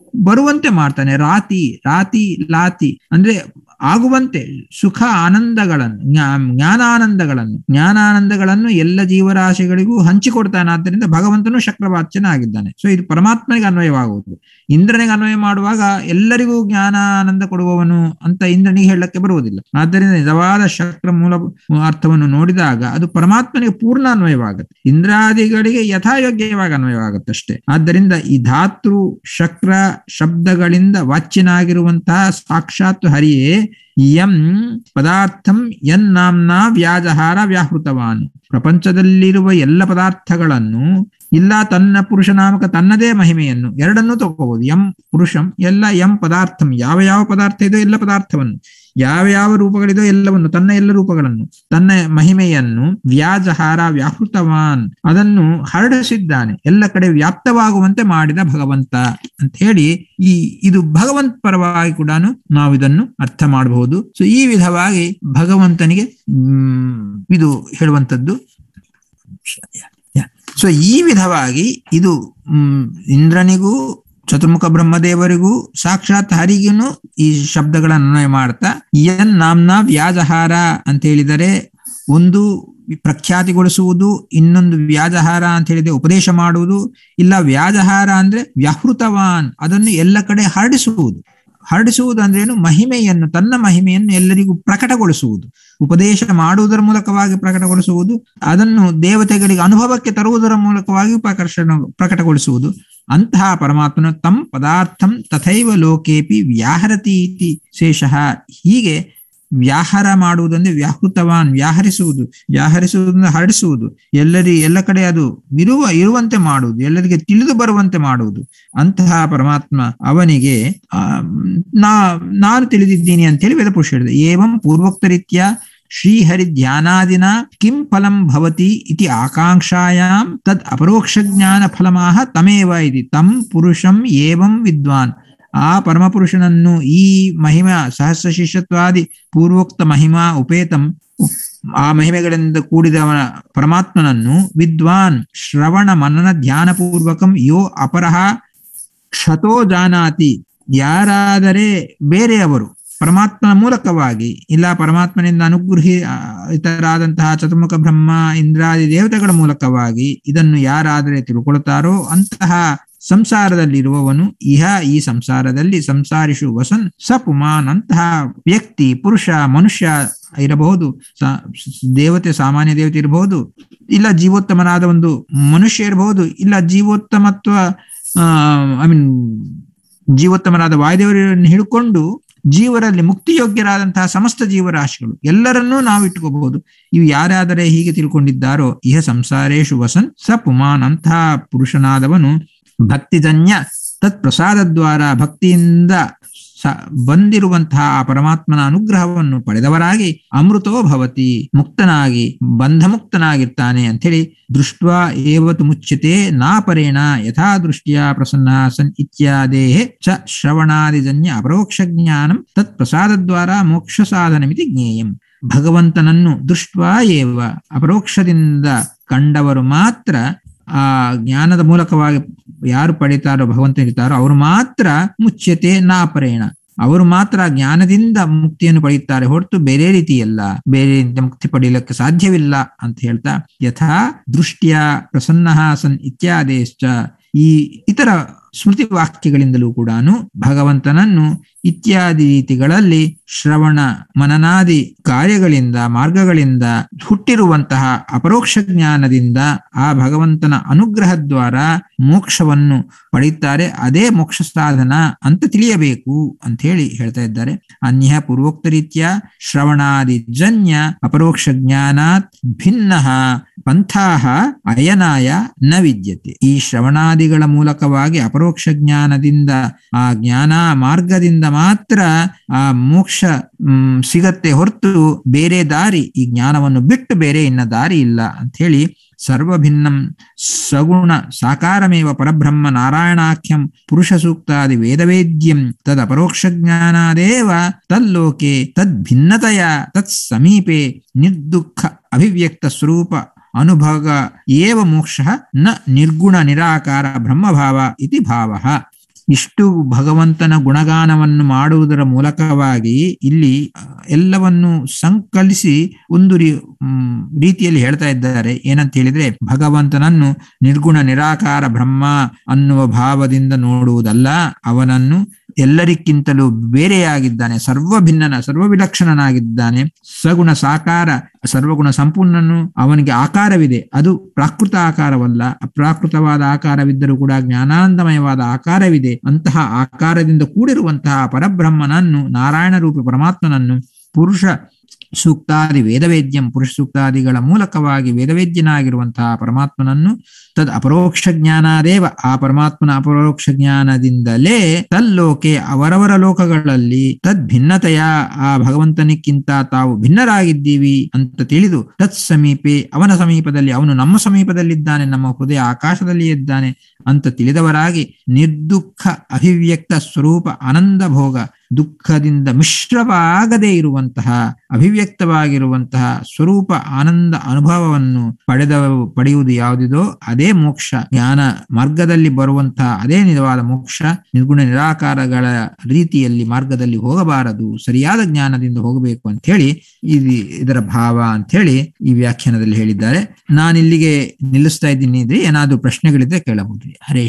ಬರುವಂತೆ ಮಾಡ್ತಾನೆ ರಾತಿ ರಾತಿ ಲಾತಿ ಅಂದ್ರೆ ಆಗುವಂತೆ ಸುಖ ಆನಂದಗಳನ್ನು ಜ್ಞಾನಾನಂದಗಳನ್ನು ಜ್ಞಾನಾನಂದಗಳನ್ನು ಎಲ್ಲ ಜೀವರಾಶಿಗಳಿಗೂ ಹಂಚಿಕೊಡ್ತಾನೆ ಆದ್ದರಿಂದ ಭಗವಂತನು ಶಕ್ರವಾಚ್ಯನ ಆಗಿದ್ದಾನೆ ಸೊ ಇದು ಪರಮಾತ್ಮನಿಗೆ ಅನ್ವಯವಾಗುವುದು ಇಂದ್ರನಿಗೆ ಅನ್ವಯ ಮಾಡುವಾಗ ಎಲ್ಲರಿಗೂ ಜ್ಞಾನ ಆನಂದ ಕೊಡುವವನು ಅಂತ ಇಂದ್ರನಿಗೆ ಹೇಳಕ್ಕೆ ಬರುವುದಿಲ್ಲ ಆದ್ದರಿಂದ ನಿಜವಾದ ಶಕ್ರ ಮೂಲ ಅರ್ಥವನ್ನು ನೋಡಿದಾಗ ಅದು ಪರಮಾತ್ಮನಿಗೆ ಪೂರ್ಣ ಅನ್ವಯವಾಗುತ್ತೆ ಇಂದ್ರಾದಿಗಳಿಗೆ ಯಥಾಯೋಗ್ಯವಾಗಿ ಅನ್ವಯವಾಗುತ್ತೆ ಅಷ್ಟೇ ಆದ್ದರಿಂದ ಈ ಧಾತೃ ಶಕ್ರ ಶಬ್ದಗಳಿಂದ ವಾಚ್ಯನಾಗಿರುವಂತಹ ಸಾಕ್ಷಾತ್ ಹರಿಯೇ ಯಂ ಪದಾರ್ಥಂ ಯನ್ನಾಂನ ವ್ಯಾಜಹಾರ ವ್ಯಾಹೃತವಾನ್ ಪ್ರಪಂಚದಲ್ಲಿರುವ ಎಲ್ಲ ಪದಾರ್ಥಗಳನ್ನು ಇಲ್ಲ ತನ್ನ ಪುರುಷನಾಮಕ ತನ್ನದೇ ಮಹಿಮೆಯನ್ನು ಎರಡನ್ನೂ ತಗೋಬಹುದು ಎಂ ಪುರುಷಂ ಎಲ್ಲ ಎಂ ಪದಾರ್ಥಂ ಯಾವ ಯಾವ ಪದಾರ್ಥ ಇದೋ ಎಲ್ಲ ಪದಾರ್ಥವನ್ನು ಯಾವ ಯಾವ ರೂಪಗಳಿದೋ ಎಲ್ಲವನ್ನು ತನ್ನ ಎಲ್ಲ ರೂಪಗಳನ್ನು ತನ್ನ ಮಹಿಮೆಯನ್ನು ವ್ಯಾಜಹಾರ ವ್ಯಾಹೃತವಾನ್ ಅದನ್ನು ಹರಡಿಸಿದ್ದಾನೆ ಎಲ್ಲ ಕಡೆ ವ್ಯಾಪ್ತವಾಗುವಂತೆ ಮಾಡಿದ ಭಗವಂತ ಅಂತ ಹೇಳಿ ಈ ಇದು ಭಗವಂತ ಪರವಾಗಿ ಕೂಡ ನಾವು ಇದನ್ನು ಅರ್ಥ ಮಾಡಬಹುದು ಸೊ ಈ ವಿಧವಾಗಿ ಭಗವಂತನಿಗೆ ಹ್ಮ್ ಇದು ಹೇಳುವಂಥದ್ದು ಸೊ ಈ ವಿಧವಾಗಿ ಇದು ಹ್ಮ್ ಇಂದ್ರನಿಗೂ ಚತುರ್ಮುಖ ಬ್ರಹ್ಮದೇವರಿಗೂ ಸಾಕ್ಷಾತ್ ಹರಿಗಿನು ಈ ಶಬ್ದಗಳನ್ನು ಅನ್ವಯ ಮಾಡ್ತಾ ಯನ್ ನಾಮ್ನ ವ್ಯಾಜಹಾರ ಅಂತ ಹೇಳಿದರೆ ಒಂದು ಪ್ರಖ್ಯಾತಿಗೊಳಿಸುವುದು ಇನ್ನೊಂದು ವ್ಯಾಜಹಾರ ಅಂತ ಹೇಳಿದ್ರೆ ಉಪದೇಶ ಮಾಡುವುದು ಇಲ್ಲ ವ್ಯಾಜಹಾರ ಅಂದ್ರೆ ವ್ಯಾಹೃತವಾನ್ ಅದನ್ನು ಎಲ್ಲ ಕಡೆ ಹರಡಿಸುವುದು ಹರಡಿಸುವುದು ಅಂದ್ರೇನು ಮಹಿಮೆಯನ್ನು ತನ್ನ ಮಹಿಮೆಯನ್ನು ಎಲ್ಲರಿಗೂ ಪ್ರಕಟಗೊಳಿಸುವುದು ಉಪದೇಶ ಮಾಡುವುದರ ಮೂಲಕವಾಗಿ ಪ್ರಕಟಗೊಳಿಸುವುದು ಅದನ್ನು ದೇವತೆಗಳಿಗೆ ಅನುಭವಕ್ಕೆ ತರುವುದರ ಮೂಲಕವಾಗಿ ಪ್ರಕರ್ಷಣ ಪ್ರಕಟಗೊಳಿಸುವುದು ಅಂತಹ ಪರಮಾತ್ಮನ ತಂ ಪದಾರ್ಥಂ ತಥೈವ ಲೋಕೇಪಿ ವ್ಯಾಹರತಿ ಇತಿ ಶೇಷಃ ಹೀಗೆ ವ್ಯಾಹಾರ ಮಾಡುವುದಂದ್ರೆ ವ್ಯಾಹೃತವಾನ್ ವ್ಯಾಹರಿಸುವುದು ವ್ಯಾಹರಿಸುವುದನ್ನು ಹರಡಿಸುವುದು ಎಲ್ಲರಿ ಎಲ್ಲ ಕಡೆ ಅದು ಇರುವ ಇರುವಂತೆ ಮಾಡುವುದು ಎಲ್ಲರಿಗೆ ತಿಳಿದು ಬರುವಂತೆ ಮಾಡುವುದು ಅಂತಹ ಪರಮಾತ್ಮ ಅವನಿಗೆ ಆ ನಾ ನಾನು ತಿಳಿದಿದ್ದೀನಿ ಅಂತೇಳಿ ವೇದಪುರುಷ ಹೇಳಿದೆ ಏವಂ ಪೂರ್ವೋಕ್ತ ರೀತ್ಯ ಶ್ರೀಹರಿ ಧ್ಯಾನಾದಿನ ಕಿಂ ಫಲಂ ಭವತಿ ಇತಿ ಆಕಾಂಕ್ಷಾಯಾಂ ತದ್ ಅಪರೋಕ್ಷ ಜ್ಞಾನ ಫಲಮಾಹ ತಮೇವ ಇತಿ ತಂ ಪುರುಷಂ ಏವಂ ವಿದ್ವಾನ್ ಆ ಪರಮಪುರುಷನನ್ನು ಈ ಮಹಿಮಾ ಸಹಸ್ರ ಶಿಷ್ಯತ್ವಾದಿ ಪೂರ್ವೋಕ್ತ ಮಹಿಮಾ ಉಪೇತಂ ಆ ಮಹಿಮೆಗಳಿಂದ ಕೂಡಿದವನ ಪರಮಾತ್ಮನನ್ನು ವಿದ್ವಾನ್ ಶ್ರವಣ ಮನನ ಧ್ಯಾನ ಪೂರ್ವಕಂ ಯೋ ಅಪರಹ ಕ್ಷತೋ ಜಾನಾತಿ ಯಾರಾದರೆ ಬೇರೆಯವರು ಪರಮಾತ್ಮನ ಮೂಲಕವಾಗಿ ಇಲ್ಲ ಪರಮಾತ್ಮನಿಂದ ಅನುಗ್ರಹಿ ಇತರಾದಂತಹ ಚತುರ್ಮುಖ ಬ್ರಹ್ಮ ಇಂದ್ರಾದಿ ದೇವತೆಗಳ ಮೂಲಕವಾಗಿ ಇದನ್ನು ಯಾರಾದರೆ ತಿಳ್ಕೊಳ್ತಾರೋ ಅಂತಹ ಸಂಸಾರದಲ್ಲಿರುವವನು ಇಹ ಈ ಸಂಸಾರದಲ್ಲಿ ಸಂಸಾರಿಷು ವಸನ್ ಸ ಪುಮಾನ್ ಅಂತಹ ವ್ಯಕ್ತಿ ಪುರುಷ ಮನುಷ್ಯ ಇರಬಹುದು ದೇವತೆ ಸಾಮಾನ್ಯ ದೇವತೆ ಇರಬಹುದು ಇಲ್ಲ ಜೀವೋತ್ತಮನಾದ ಒಂದು ಮನುಷ್ಯ ಇರಬಹುದು ಇಲ್ಲ ಜೀವೋತ್ತಮತ್ವ ಐ ಮೀನ್ ಜೀವೋತ್ತಮನಾದ ವಾಯುದೇವರನ್ನು ಹಿಡ್ಕೊಂಡು ಜೀವರಲ್ಲಿ ಮುಕ್ತಿಯೋಗ್ಯರಾದಂತಹ ಸಮಸ್ತ ಜೀವರಾಶಿಗಳು ಎಲ್ಲರನ್ನೂ ನಾವು ಇಟ್ಕೋಬಹುದು ಇವು ಯಾರಾದರೆ ಹೀಗೆ ತಿಳ್ಕೊಂಡಿದ್ದಾರೋ ಇಹ ಸಂಸಾರೇಶು ವಸನ್ ಸ ಪುಮಾನ್ ಅಂತಹ ಪುರುಷನಾದವನು ಭಕ್ತಿಜನ್ಯ ತತ್ ಪ್ರಸಾದದ್ವಾರ ಭಕ್ತಿಯಿಂದ ಸ ಬಂದಿರುವಂತಹ ಆ ಪರಮಾತ್ಮನ ಅನುಗ್ರಹವನ್ನು ಪಡೆದವರಾಗಿ ಅಮೃತೋ ಭವತಿ ಮುಕ್ತನಾಗಿ ಬಂಧಮುಕ್ತನಾಗಿರ್ತಾನೆ ಅಂಥೇಳಿ ದೃಷ್ಟ ಏವತು ಮುಚ್ಯತೆ ನಾಪರೇಣ ಯಥಾ ದೃಷ್ಟಿಯ ಪ್ರಸನ್ನ ಸನ್ ಇತ್ಯಾದೇ ಚ ಶ್ರವಣಾದಿಜನ್ಯ ಅಪರೋಕ್ಷ ಜ್ಞಾನಂ ತತ್ ಪ್ರಸಾದದ್ವಾರ ಮೋಕ್ಷ ಸಾಧನಮಿತಿ ಜ್ಞೇಯಂ ಭಗವಂತನನ್ನು ದೃಷ್ಟ ಏವ ಅಪರೋಕ್ಷದಿಂದ ಕಂಡವರು ಮಾತ್ರ ಆ ಜ್ಞಾನದ ಮೂಲಕವಾಗಿ ಯಾರು ಪಡಿತಾರೋ ಭಗವಂತನಿರ್ತಾರೋ ಅವರು ಮಾತ್ರ ಮುಚ್ಯತೆ ನಾಪರೇಣ ಅವರು ಮಾತ್ರ ಜ್ಞಾನದಿಂದ ಮುಕ್ತಿಯನ್ನು ಪಡೆಯುತ್ತಾರೆ ಹೊರತು ಬೇರೆ ರೀತಿಯಲ್ಲ ಬೇರೆ ರೀತಿಯ ಮುಕ್ತಿ ಪಡೆಯಲಿಕ್ಕೆ ಸಾಧ್ಯವಿಲ್ಲ ಅಂತ ಹೇಳ್ತಾ ಯಥಾ ದೃಷ್ಟಿಯ ಪ್ರಸನ್ನ ಸನ್ ಇತ್ಯಾದೇಶ್ಚ ಈ ಇತರ ಸ್ಮೃತಿ ವಾಕ್ಯಗಳಿಂದಲೂ ಕೂಡ ಭಗವಂತನನ್ನು ಇತ್ಯಾದಿ ರೀತಿಗಳಲ್ಲಿ ಶ್ರವಣ ಮನನಾದಿ ಕಾರ್ಯಗಳಿಂದ ಮಾರ್ಗಗಳಿಂದ ಹುಟ್ಟಿರುವಂತಹ ಅಪರೋಕ್ಷ ಜ್ಞಾನದಿಂದ ಆ ಭಗವಂತನ ಅನುಗ್ರಹದ್ವಾರ ಮೋಕ್ಷವನ್ನು ಪಡೆಯುತ್ತಾರೆ ಅದೇ ಮೋಕ್ಷ ಸಾಧನ ಅಂತ ತಿಳಿಯಬೇಕು ಅಂತ ಹೇಳಿ ಹೇಳ್ತಾ ಇದ್ದಾರೆ ಅನ್ಯ ಪೂರ್ವೋಕ್ತ ರೀತ್ಯ ಶ್ರವಣಾದಿ ಜನ್ಯ ಅಪರೋಕ್ಷ ಜ್ಞಾನಾತ್ ಭಿನ್ನ ಪಂಥಾಹ ಅಯನಾಯ ನ ವಿದ್ಯತೆ ಈ ಶ್ರವಣಾದಿಗಳ ಮೂಲಕವಾಗಿ ಅಪರೋಕ್ಷ ಜ್ಞಾನದಿಂದ ಆ ಜ್ಞಾನ ಮಾರ್ಗದಿಂದ ಮಾತ್ರ ಆ ಮೋಕ್ಷ ಹ್ಮ್ ಸಿಗತ್ತೆ ಹೊರತು ಬೇರೆ ದಾರಿ ಈ ಜ್ಞಾನವನ್ನು ಬಿಟ್ಟು ಬೇರೆ ಇನ್ನ ದಾರಿ ಇಲ್ಲ ಅಂತ ಹೇಳಿ ಸರ್ವಭಿನ್ನಂ ಸಗುಣ ಸಾಕಾರಮೇವ ಪರಬ್ರಹ್ಮ ನಾರಾಯಣಾಖ್ಯಂ ಪುರುಷ ಸೂಕ್ತಾದಿ ವೇದವೇದ್ಯಂ ತದ್ ಅಪರೋಕ್ಷ ಜ್ಞಾನಾದೇವ ತಲ್ಲೋಕೆ ತದ್ ಭಿನ್ನತೆಯ ತತ್ ಸಮೀಪೆ ನಿರ್ದುಃಖ ಅಭಿವ್ಯಕ್ತ ಸ್ವರೂಪ ಅನುಭವ ಏವ ಮೋಕ್ಷ ನ ನಿರ್ಗುಣ ನಿರಾಕಾರ ಬ್ರಹ್ಮಭಾವ ಇತಿ ಭಾವ ಇಷ್ಟು ಭಗವಂತನ ಗುಣಗಾನವನ್ನು ಮಾಡುವುದರ ಮೂಲಕವಾಗಿ ಇಲ್ಲಿ ಎಲ್ಲವನ್ನು ಸಂಕಲಿಸಿ ಒಂದು ರೀ ಮ್, ರೀತಿಯಲ್ಲಿ ಹೇಳ್ತಾ ಇದ್ದಾರೆ ಏನಂತ ಹೇಳಿದ್ರೆ ಭಗವಂತನನ್ನು ನಿರ್ಗುಣ ನಿರಾಕಾರ ಬ್ರಹ್ಮ ಅನ್ನುವ ಭಾವದಿಂದ ನೋಡುವುದಲ್ಲ ಅವನನ್ನು ಎಲ್ಲರಿಗಿಂತಲೂ ಬೇರೆಯಾಗಿದ್ದಾನೆ ಸರ್ವ ಭಿನ್ನನ ಸರ್ವ ವಿಲಕ್ಷಣನಾಗಿದ್ದಾನೆ ಸಗುಣ ಸಾಕಾರ ಸರ್ವಗುಣ ಸಂಪೂರ್ಣನು ಅವನಿಗೆ ಆಕಾರವಿದೆ ಅದು ಪ್ರಾಕೃತ ಆಕಾರವಲ್ಲ ಅಪ್ರಾಕೃತವಾದ ಆಕಾರವಿದ್ದರೂ ಕೂಡ ಜ್ಞಾನಾನಂದಮಯವಾದ ಆಕಾರವಿದೆ ಅಂತಹ ಆಕಾರದಿಂದ ಕೂಡಿರುವಂತಹ ಪರಬ್ರಹ್ಮನನ್ನು ನಾರಾಯಣ ರೂಪಿ ಪರಮಾತ್ಮನನ್ನು ಪುರುಷ ಸೂಕ್ತಾದಿ ವೇದವೇದ್ಯಂ ಪುರುಷ ಸೂಕ್ತಾದಿಗಳ ಮೂಲಕವಾಗಿ ವೇದವೇದ್ಯನಾಗಿರುವಂತಹ ಪರಮಾತ್ಮನನ್ನು ತದ್ ಅಪರೋಕ್ಷ ಜ್ಞಾನಾದೇವ ಆ ಪರಮಾತ್ಮನ ಅಪರೋಕ್ಷ ಜ್ಞಾನದಿಂದಲೇ ತಲ್ಲೋಕೆ ಅವರವರ ಲೋಕಗಳಲ್ಲಿ ತದ್ ಭಿನ್ನತೆಯ ಆ ಭಗವಂತನಿಕ್ಕಿಂತ ತಾವು ಭಿನ್ನರಾಗಿದ್ದೀವಿ ಅಂತ ತಿಳಿದು ತತ್ ಸಮೀಪೆ ಅವನ ಸಮೀಪದಲ್ಲಿ ಅವನು ನಮ್ಮ ಸಮೀಪದಲ್ಲಿದ್ದಾನೆ ನಮ್ಮ ಹೃದಯ ಆಕಾಶದಲ್ಲಿ ಇದ್ದಾನೆ ಅಂತ ತಿಳಿದವರಾಗಿ ನಿರ್ದುಃಖ ಅಭಿವ್ಯಕ್ತ ಸ್ವರೂಪ ಆನಂದ ಭೋಗ ದುಃಖದಿಂದ ಮಿಶ್ರವಾಗದೇ ಇರುವಂತಹ ಅಭಿವ್ಯಕ್ತವಾಗಿರುವಂತಹ ಸ್ವರೂಪ ಆನಂದ ಅನುಭವವನ್ನು ಪಡೆದ ಪಡೆಯುವುದು ಯಾವುದಿದೋ ಅದೇ ಮೋಕ್ಷ ಜ್ಞಾನ ಮಾರ್ಗದಲ್ಲಿ ಬರುವಂತಹ ಅದೇ ನಿಜವಾದ ಮೋಕ್ಷ ನಿರ್ಗುಣ ನಿರಾಕಾರಗಳ ರೀತಿಯಲ್ಲಿ ಮಾರ್ಗದಲ್ಲಿ ಹೋಗಬಾರದು ಸರಿಯಾದ ಜ್ಞಾನದಿಂದ ಹೋಗಬೇಕು ಅಂತ ಹೇಳಿ ಇದು ಇದರ ಭಾವ ಅಂತ ಹೇಳಿ ಈ ವ್ಯಾಖ್ಯಾನದಲ್ಲಿ ಹೇಳಿದ್ದಾರೆ ನಾನಿಲ್ಲಿಗೆ ನಿಲ್ಲಿಸ್ತಾ ಇದ್ದೀನಿ ಇದ್ರೆ ಏನಾದ್ರೂ ಪ್ರಶ್ನೆಗಳಿದ್ರೆ ಕೇಳಬಹುದು ಹರೇ